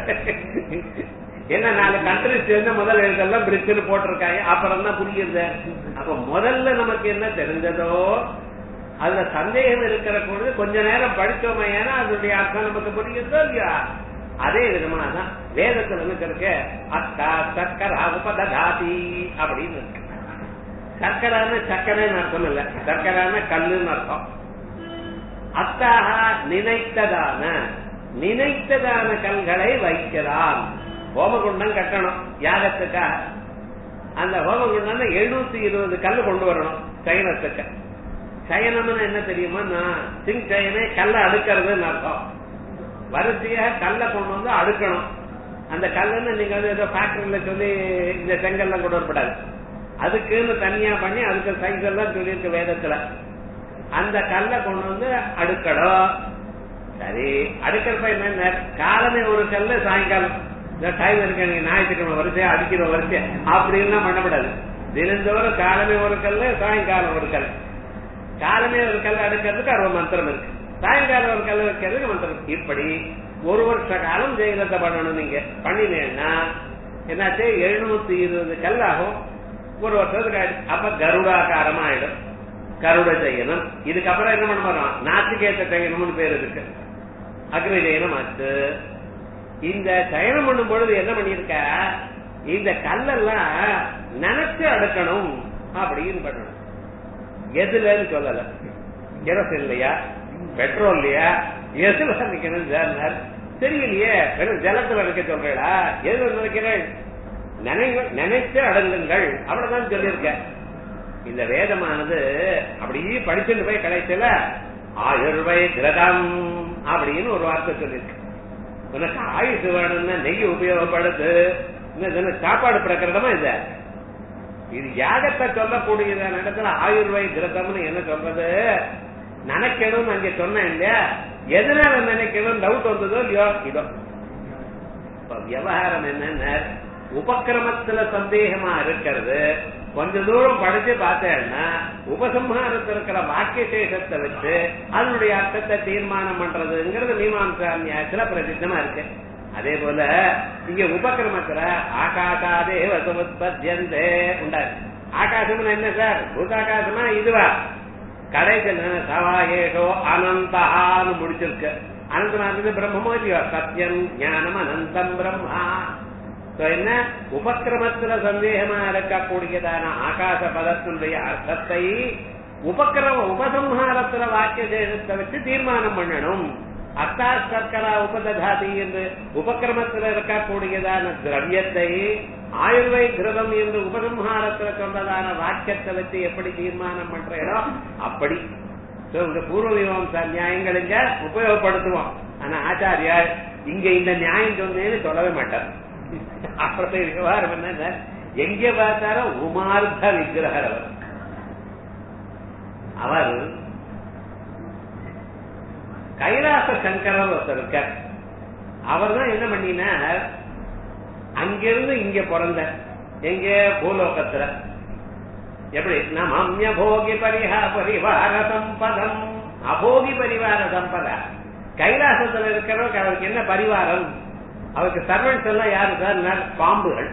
என்ன நாலு கண்ட்ரிஸ் சேர்ந்த முதல் எழுதெல்லாம் பிரிக்னு போட்டிருக்காங்க அப்புறம் தான் புரியுது அப்ப முதல்ல நமக்கு என்ன தெரிஞ்சதோ அதுல சந்தேகம் இருக்கிற பொழுது கொஞ்ச நேரம் படிச்சோமே ஏன்னா அதனுடைய அர்த்தம் நமக்கு புரியுதோ இல்லையா அதே விதமா தான் வேதத்துல இருக்கு அக்கா சக்கரா உபததாதி அப்படின்னு இருக்கு சர்க்கரான சக்கரைன்னு அர்த்தம் இல்ல சர்க்கரான கல்லுன்னு அர்த்தம் அத்தாக நினைத்ததான நினைத்ததான கல்களை வைக்கலாம் ஹோமகுண்டம் கட்டணும் யாகத்துக்காக அந்த ஹோமகுண்டம் எழுநூத்தி இருபது கல் கொண்டு வரணும் சயனத்துக்கு சயனம்னு என்ன தெரியுமா சிங் சயனே கல்ல அடுக்கிறதுன்னு அர்த்தம் வரிசையா கல்ல கொண்டு வந்து அடுக்கணும் அந்த கல்லுன்னு நீங்க வந்து ஏதோ ஃபேக்டரியில சொல்லி இந்த செங்கல்லாம் கொண்டு வரப்படாது அதுக்குன்னு தனியா பண்ணி அதுக்கு சைஸ் எல்லாம் சொல்லியிருக்கு வேதத்துல அந்த கல்லை கொண்டு வந்து அடுக்கணும் சரி அடுக்கிறப்ப என்ன காலமே ஒரு கல்லு சாயங்காலம் டைம் இருக்கு எனக்கு ஞாயிற்றுக்கிழமை வரிசையா அடிக்கிற வரிசை அப்படின்லாம் பண்ணப்படாது தினந்தோறும் காலமே ஒரு கல்லு சாயங்காலம் ஒரு கல் காலமே ஒரு கல் அடுக்கிறதுக்கு அறுபது மந்திரம் இருக்கு சாயங்காலம் ஒரு கல் வைக்கிறதுக்கு மந்திரம் இப்படி ஒரு வருஷ காலம் ஜெயலலிதா பண்ணணும் நீங்க பண்ணினேன்னா என்னாச்சு எழுநூத்தி இருபது கல் ஆகும் ஒரு வருஷத்துக்கு ஆயிடும் அப்ப கருடாகாரமா ஆயிடும் கருட ஜெயனம் இதுக்கப்புறம் என்ன பண்ண போறோம் நாத்திகேத்த ஜெயனம்னு பேர் இருக்கு அக்னி ஜெயனம் ஆச்சு இந்த சயனம் பண்ணும் பொழுது என்ன பண்ணிருக்க இந்த கல்லெல்லாம் நினைச்சு அடுக்கணும் அப்படின்னு பண்ணணும் எதுலன்னு சொல்லல கெரசின் இல்லையா பெட்ரோல் இல்லையா எதுல நிக்கணும் சார் தெரியலையே வெறும் ஜலத்துல நினைக்க சொல்றீங்களா எதுல நினைக்கிறேன் நினை- நினைத்து அடங்குங்கள் அவ்வளவுதான் சொல்லியிருக்க இந்த வேதமானது அப்படியே படிச்சுட்டு போய் கடைசியில ஆயுர்வை கிரதம் அப்படின்னு ஒரு வார்த்தை சொல்லியிருக்கு உனக்கு ஆயுசு வேணும்னா நெய் உபயோகப்படுது இன்னும் இதுல சாப்பாடு பிரகரணமா இது இது யாகத்தை சொல்லக்கூடியதான இடத்துல ஆயுர்வை கிரதம்னு என்ன சொல்றது நினைக்கணும்னு அங்க சொன்னேன் இல்லையா எதனால நினைக்கணும் டவுட் வந்ததோ இல்லையோ இதோ இப்ப விவகாரம் என்னன்னா உபக்கிரமத்துல சந்தேகமா இருக்கிறது கொஞ்ச தூரம் படிச்சு பார்த்தேன்னா உபசம்ஹாரத்தில் இருக்கிற வாக்கிய சேஷத்தை வச்சு அதனுடைய அர்த்தத்தை தீர்மானம் பண்றதுங்கிறது மீமாம்சா நியாயத்துல பிரசித்தமா இருக்கு அதே போல இங்க உபக்கிரமத்துல ஆகாசாதே வசமுத்பத்தியந்தே உண்டாரு ஆகாசம்னு என்ன சார் பூதாகாசமா இதுவா கடைசியில் சவா ஏஷோ அனந்தஹான்னு முடிச்சிருக்கு அனந்தமானது பிரம்மமோ இல்லையோ சத்தியம் ஞானம் அனந்தம் பிரம்மா So, என்ன உபக்கிரமத்துல சந்தேகமா இருக்கக்கூடியதான ஆகாச பதத்தினுடைய அர்த்தத்தை உபக்கிரம உபசம்ஹாரத்துல வாக்கிய தேசத்தை வச்சு தீர்மானம் பண்ணணும் அத்தா சர்க்கரா உபததாதி என்று உபக்கிரமத்தில் இருக்கக்கூடியதான திரவியத்தை ஆயுர்வை கிரதம் என்று உபசம்ஹாரத்துல சொன்னதான வாக்கியத்தை வச்சு எப்படி தீர்மானம் பண்றீங்களோ அப்படி So, இந்த பூர்வ மீமாம்சா நியாயங்கள் இங்க உபயோகப்படுத்துவோம் ஆனா ஆச்சாரியா இங்க இந்த நியாயம் சொன்னேன்னு சொல்லவே மாட்டார் அப்புறத்தை விவகாரம் என்ன எங்க பார்த்தாலும் உமார்த்த விக்கிரகர் அவர் அவர் கைலாச சங்கரர் ஒருத்தர் இருக்கார் அவர் தான் என்ன பண்ணினார் அங்கிருந்து இங்க பிறந்த எங்க பூலோகத்துல எப்படி நம் அம்ய போகி பரிஹா பரிவார சம்பதம் அபோகி பரிவார சம்பதா கைலாசத்துல இருக்கிறவருக்கு அவருக்கு என்ன பரிவாரம் அவருக்கு சர்வன்ஸ் எல்லாம் யாரு சார் பாம்புகள்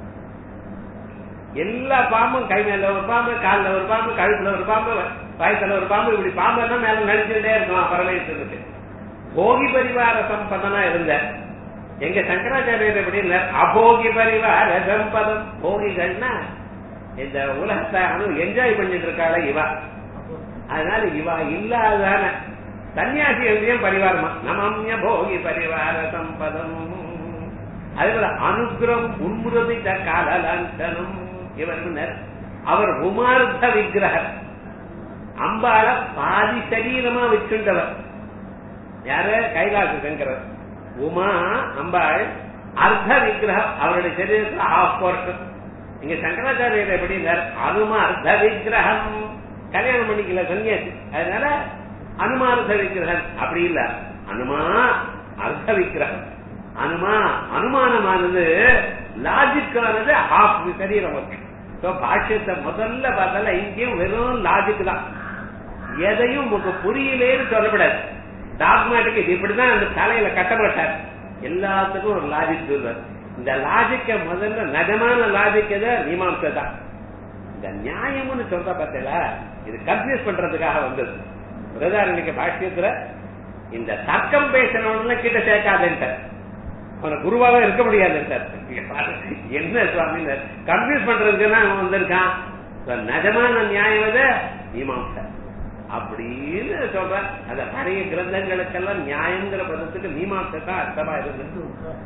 எல்லா பாம்பும் கை மேல ஒரு பாம்பு கால்ல ஒரு பாம்பு கழுத்துல ஒரு பாம்பு வயசுல ஒரு பாம்பு இப்படி பாம்பு எல்லாம் மேல நடிச்சுட்டே இருக்கும் பரமேஸ்வருக்கு போகி பரிவார சம்பதனா இருந்த எங்க சங்கராச்சாரியர் எப்படி இல்ல அபோகி பரிவார சம்பதம் போகிகள்னா இந்த உலகத்தை என்ஜாய் பண்ணிட்டு இருக்காள இவா அதனால இவா இல்லாதான சன்னியாசி எழுதியும் பரிவாரமா நமம்ய போகி பரிவார சம்பதம் அதே போல அனுகிரம் உன்முரதித்த காலலாஞ்சனம் இவர் முன்னர் அவர் உமார்த்த விக்கிரகர் அம்பாள பாதி சரீரமா வச்சுண்டவர் யாரு கைலாச சங்கரர் உமா அம்பாள் அர்த்த விக்கிரகம் அவருடைய சரீரத்தில் ஆஃப் போர்ஷன் இங்க சங்கராச்சாரியர் எப்படி இருந்தார் அனுமா அர்த்த விக்கிரகம் கல்யாணம் பண்ணிக்கல சன்னியாசி அதனால அனுமார்த்த விக்கிரகம் அப்படி இல்ல அனுமா அர்த்த விக்கிரகம் அனுமா அனுமானமானது லாஜிக்கானது ஹாஃப் சரீரம் இருக்கு பாஷ்யத்தை முதல்ல பார்த்தால இங்கேயும் வெறும் லாஜிக் தான் எதையும் உங்களுக்கு புரியலேன்னு சொல்லப்படாது டாக்மேட்டிக் இது இப்படிதான் அந்த தலையில கட்டப்பட்டார் எல்லாத்துக்கும் ஒரு லாஜிக் சொல்வார் இந்த லாஜிக்க முதல்ல நிஜமான லாஜிக் எதை மீமாம்சை தான் இந்த நியாயம்னு சொல்ற பார்த்தல இது கன்ஃபியூஸ் பண்றதுக்காக வந்தது பிரதாரணிக்க பாஷ்யத்துல இந்த தர்க்கம் பேசணும்னு கிட்ட சேர்க்காதுன்ட்டார் அவன குருவாவே இருக்க முடியாதுன்ட்டார் என்ன சுவாமி கன்ஃபியூஸ் பண்றதுக்குன்னா அவன் வந்திருக்கான் நிஜமான நியாயம் எது மீமாம்சை அப்படின்னு சொல்ற அந்த பழைய கிரந்தங்களுக்கெல்லாம் நியாயங்கிற பதத்துக்கு மீமாம்சை தான் அர்த்தமா இருந்தது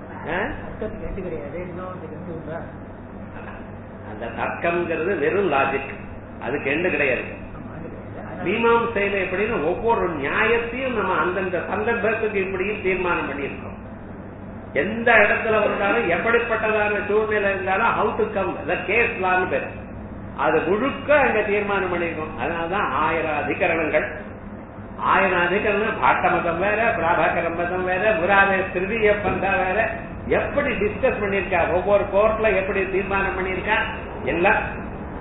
அந்த தர்க்கம்ங்கிறது வெறும் லாஜிக் அதுக்கு எண்டு கிடையாது மீமாம்சையில எப்படின்னு ஒவ்வொரு நியாயத்தையும் நம்ம அந்தந்த சந்தர்ப்பத்துக்கு இப்படியும் தீர்மானம் பண்ணியிருக்கோம் எந்த இடத்துல வந்தாலும் எப்படிப்பட்டதான சூழ்நிலை இருந்தாலும் ஹவு டு கம் கேஸ் லான்னு பேரு அது முழுக்க அங்க தீர்மானம் பண்ணிருக்கோம் அதனாலதான் ஆயிரம் அதிகரணங்கள் ஆயிரம் அதிகரணம் பாட்ட மதம் வேற பிராபாகர மதம் வேற முராதே திருதிய பந்தா வேற எப்படி டிஸ்கஸ் பண்ணிருக்கா ஒவ்வொரு கோர்ட்ல எப்படி தீர்மானம் பண்ணிருக்கா எல்லாம்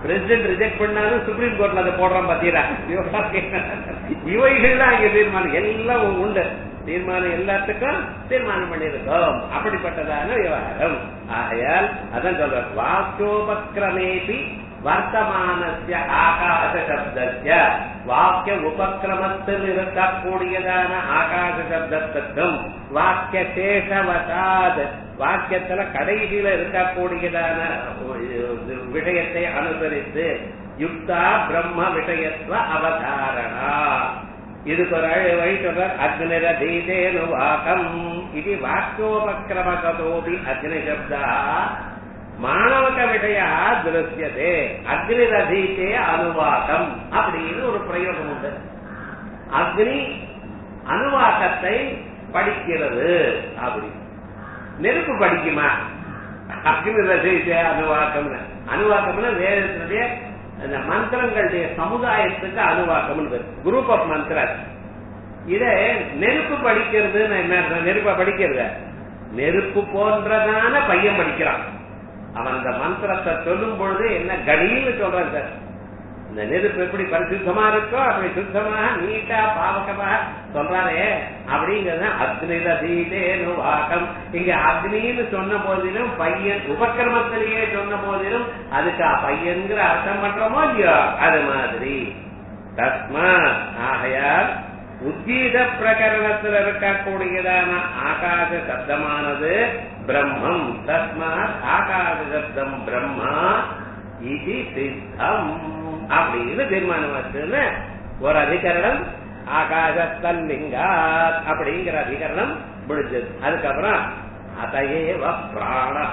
பிரசிடென்ட் ரிஜெக்ட் பண்ணாலும் சுப்ரீம் கோர்ட்ல அதை போடுறான் பாத்தீரா இவைகள்லாம் இங்க தீர்மானம் எல்லாம் உண்டு தீர்மானம் எல்லாத்துக்கும் தீர்மானம் பண்ணியிருக்கோம் அப்படிப்பட்டதான விவகாரம் ஆகையால் அதான் சொல்ற வாக்கியோபக்கிரமேபி வர்த்தமானஸ்ய ஆகாச சப்தஸ்ய வாக்கிய உபக்கிரமத்தில் இருக்கக்கூடியதான ஆகாச சப்தத்துக்கும் வாக்கிய சேஷவசாத் வாக்கியத்துல கடைசியில இருக்கக்கூடியதான விஷயத்தை அனுசரித்து யுக்தா பிரம்ம விஷயத்துவ அவதாரணா இதுக்கு ஒரு வழி சொல்றார் அக்னிரதீதேனு வாக்கம் இது வாக்கியோபக்கிரமகதோபி அக்னி சப்தா மாணவக விஷய திருஷ்யதே அக்னிரதீதே அனுவாக்கம் அப்படின்னு ஒரு பிரயோகம் உண்டு அக்னி அனுவாக்கத்தை படிக்கிறது அப்படி நெருப்பு படிக்குமா அக்னி ரசித்தே அனுவாக்கம்னு அனுவாக்கம்னா வேதத்தினுடைய அந்த மந்திரங்களுடைய சமுதாயத்துக்கு அனுவாக்கம் குரூப் ஆஃப் மந்திரஸ் இத நெருப்பு படிக்கிறதுன்னு என்ன நெருப்ப படிக்கிறது நெருப்பு போன்றதான பையன் படிக்கிறான் அவன் அந்த மந்திரத்தை சொல்லும் பொழுது என்ன கடின்னு சொல்றான் சார் இந்த நெருப்பு எப்படி பரிசுத்தமா இருக்கோ அப்படி சுத்தமாக நீட்டா பாவகமாக சொல்றாரே அப்படிங்கறது அக்னிதீதேனு வாக்கம் இங்க அக்னின்னு சொன்ன போதிலும் பையன் உபக்கிரமத்திலேயே சொன்ன போதிலும் அதுக்கு பையன்கிற அர்த்தம் பண்றோமோ இல்லையோ அது மாதிரி தஸ்மா ஆகையால் உத்கீத பிரகரணத்தில் இருக்கக்கூடியதான ஆகாச சப்தமானது பிரம்மம் தஸ்மாத் ஆகாச சப்தம் பிரம்மா இது சித்தம் அப்படின்னு தீர்மானம் வச்சுன்னு ஒரு அதிகரணம் ஆகாசத்தல்லிங்கா அப்படிங்கிற அதிகரணம் முடிஞ்சது அதுக்கப்புறம் அதையேவ பிராணா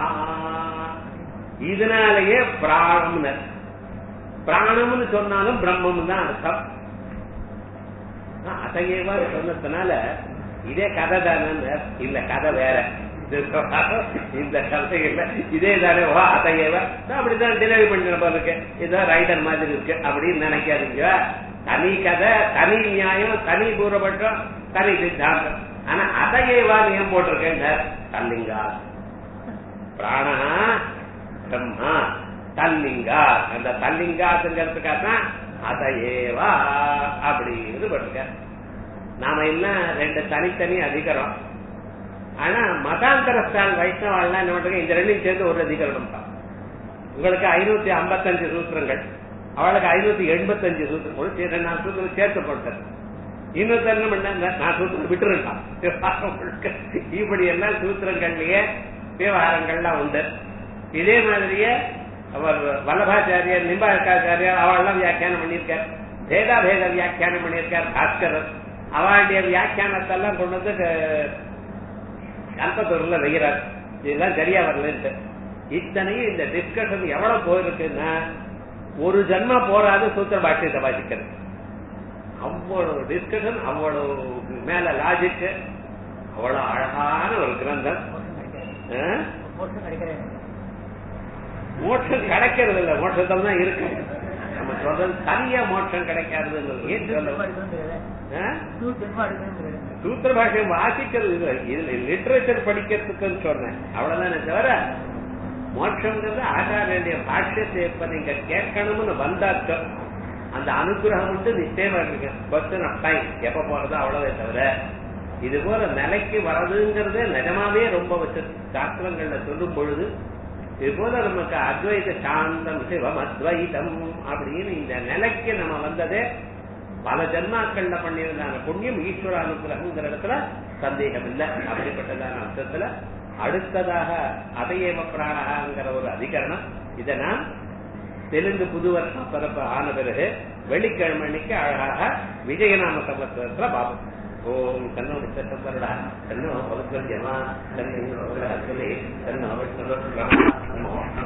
இதனாலேயே பிராணம்னு பிராணம்னு சொன்னாலும் பிரம்மம் தான் அர்த்தம் அதையேவா சொன்னதுனால இதே கதை தானே இல்ல கதை வேற இந்த கதைகள்ல இதே தானே வா அதையேவ அப்படிதான் டெலிவரி பண்ணின போல இருக்கு இதுதான் ரைடர் மாதிரி இருக்கு அப்படின்னு நினைக்காதீங்க தனி கதை தனி நியாயம் தனி பூர்வபட்சம் தனி சித்தாந்தம் ஆனா அதையேவா ஏன் போட்டிருக்கேன் தல்லிங்கா பிராணா பிரம்மா தல்லிங்கா அந்த தல்லிங்காத்துங்கிறதுக்காக தான் அதையேவா அப்படின்னு போட்டிருக்க நாம என்ன ரெண்டு தனித்தனி அதிகரம் ஆனா மதாந்தரஸ்தான் வைஷ்ணவாள்லாம் என்ன பண்றாங்க இந்த ரெண்டையும் சேர்ந்து ஒரு அதிகரணம் தான் உங்களுக்கு ஐநூத்தி ஐம்பத்தஞ்சு சூத்திரங்கள் அவளுக்கு ஐநூத்தி எண்பத்தஞ்சு சூத்திரம் நான் சூத்திரம் சேர்த்து போட்டேன் இன்னொருத்தர் என்ன பண்ண நான் சூத்திரம் விட்டுருக்கான் இப்படி எல்லாம் சூத்திரங்கள்லயே விவகாரங்கள்லாம் உண்டு இதே மாதிரியே அவர் வல்லபாச்சாரியர் நிம்பாச்சாரியார் அவெல்லாம் வியாக்கியானம் பண்ணியிருக்கார் பேதா பேத வியாக்கியானம் பண்ணியிருக்கார் பாஸ்கரர் அவளுடைய வியாக்கியானத்தெல்லாம் கொண்டு வந்து கல்பத்தூர்ல வைக்கிறார் இதெல்லாம் சரியா வரலன்ட்டு இத்தனையும் இந்த டிஸ்கஷன் எவ்வளவு போயிருக்குன்னா ஒரு ஜன்மா போராது சூத்திர பாஷ்யத்தை வாசிக்கிறது அவ்வளவு டிஸ்கஷன் அவ்வளவு மேல லாஜிக் அவ்வளவு அழகான ஒரு கிரந்தம் மோட்சம் கிடைக்கிறது இல்ல மோட்சத்தில் தான் இருக்கு நம்ம சொல்றது தனியா மோட்சம் கிடைக்காதுங்கிறது ஏன் சொல்ல சூத்திர பாஷையம் வாசிக்கிறது இல்ல இதுல லிட்டரேச்சர் படிக்கிறதுக்குன்னு சொன்னேன் அவ்வளவுதானே தவிர மோட்சம்ங்கிறது ஆச்சாரிய பாஷ்யத்தை இப்ப நீங்க கேட்கணும்னு வந்தாக்க அந்த அனுகிரகம் வந்து நிச்சயமா இருக்கு கொஸ்டின் ஆஃப் டைம் எப்ப போறதோ அவ்வளவே தவிர இது போல நிலைக்கு வர்றதுங்கிறதே நிஜமாவே ரொம்ப வச்சு சாஸ்திரங்கள்ல சொல்லும் பொழுது இது போல நமக்கு அத்வைத சாந்தம் சிவம் அத்வைதம் அப்படின்னு இந்த நிலைக்கு நம்ம வந்ததே பல ஜன்மாக்கள்ல பண்ணியிருந்தாங்க புண்ணியம் ஈஸ்வர அனுகிரகங்கிற இடத்துல சந்தேகம் இல்லை அப்படிப்பட்டதான அர்த்தத்துல அடுத்ததாக அதையேவ பிராணகாங்கிற ஒரு அதிகரணம் இதை நான் தெலுங்கு புது வருஷம் பிறப்பு ஆன பிறகு வெள்ளிக்கிழமை அன்னைக்கு அழகாக விஜயநாம சம்பத்சரத்துல பாபம் ஓம் கண்ணோ விசேஷப்பருடா கண்ணோ பவித்ரமா கண்ணோ கண்ணோ விஷ்ணு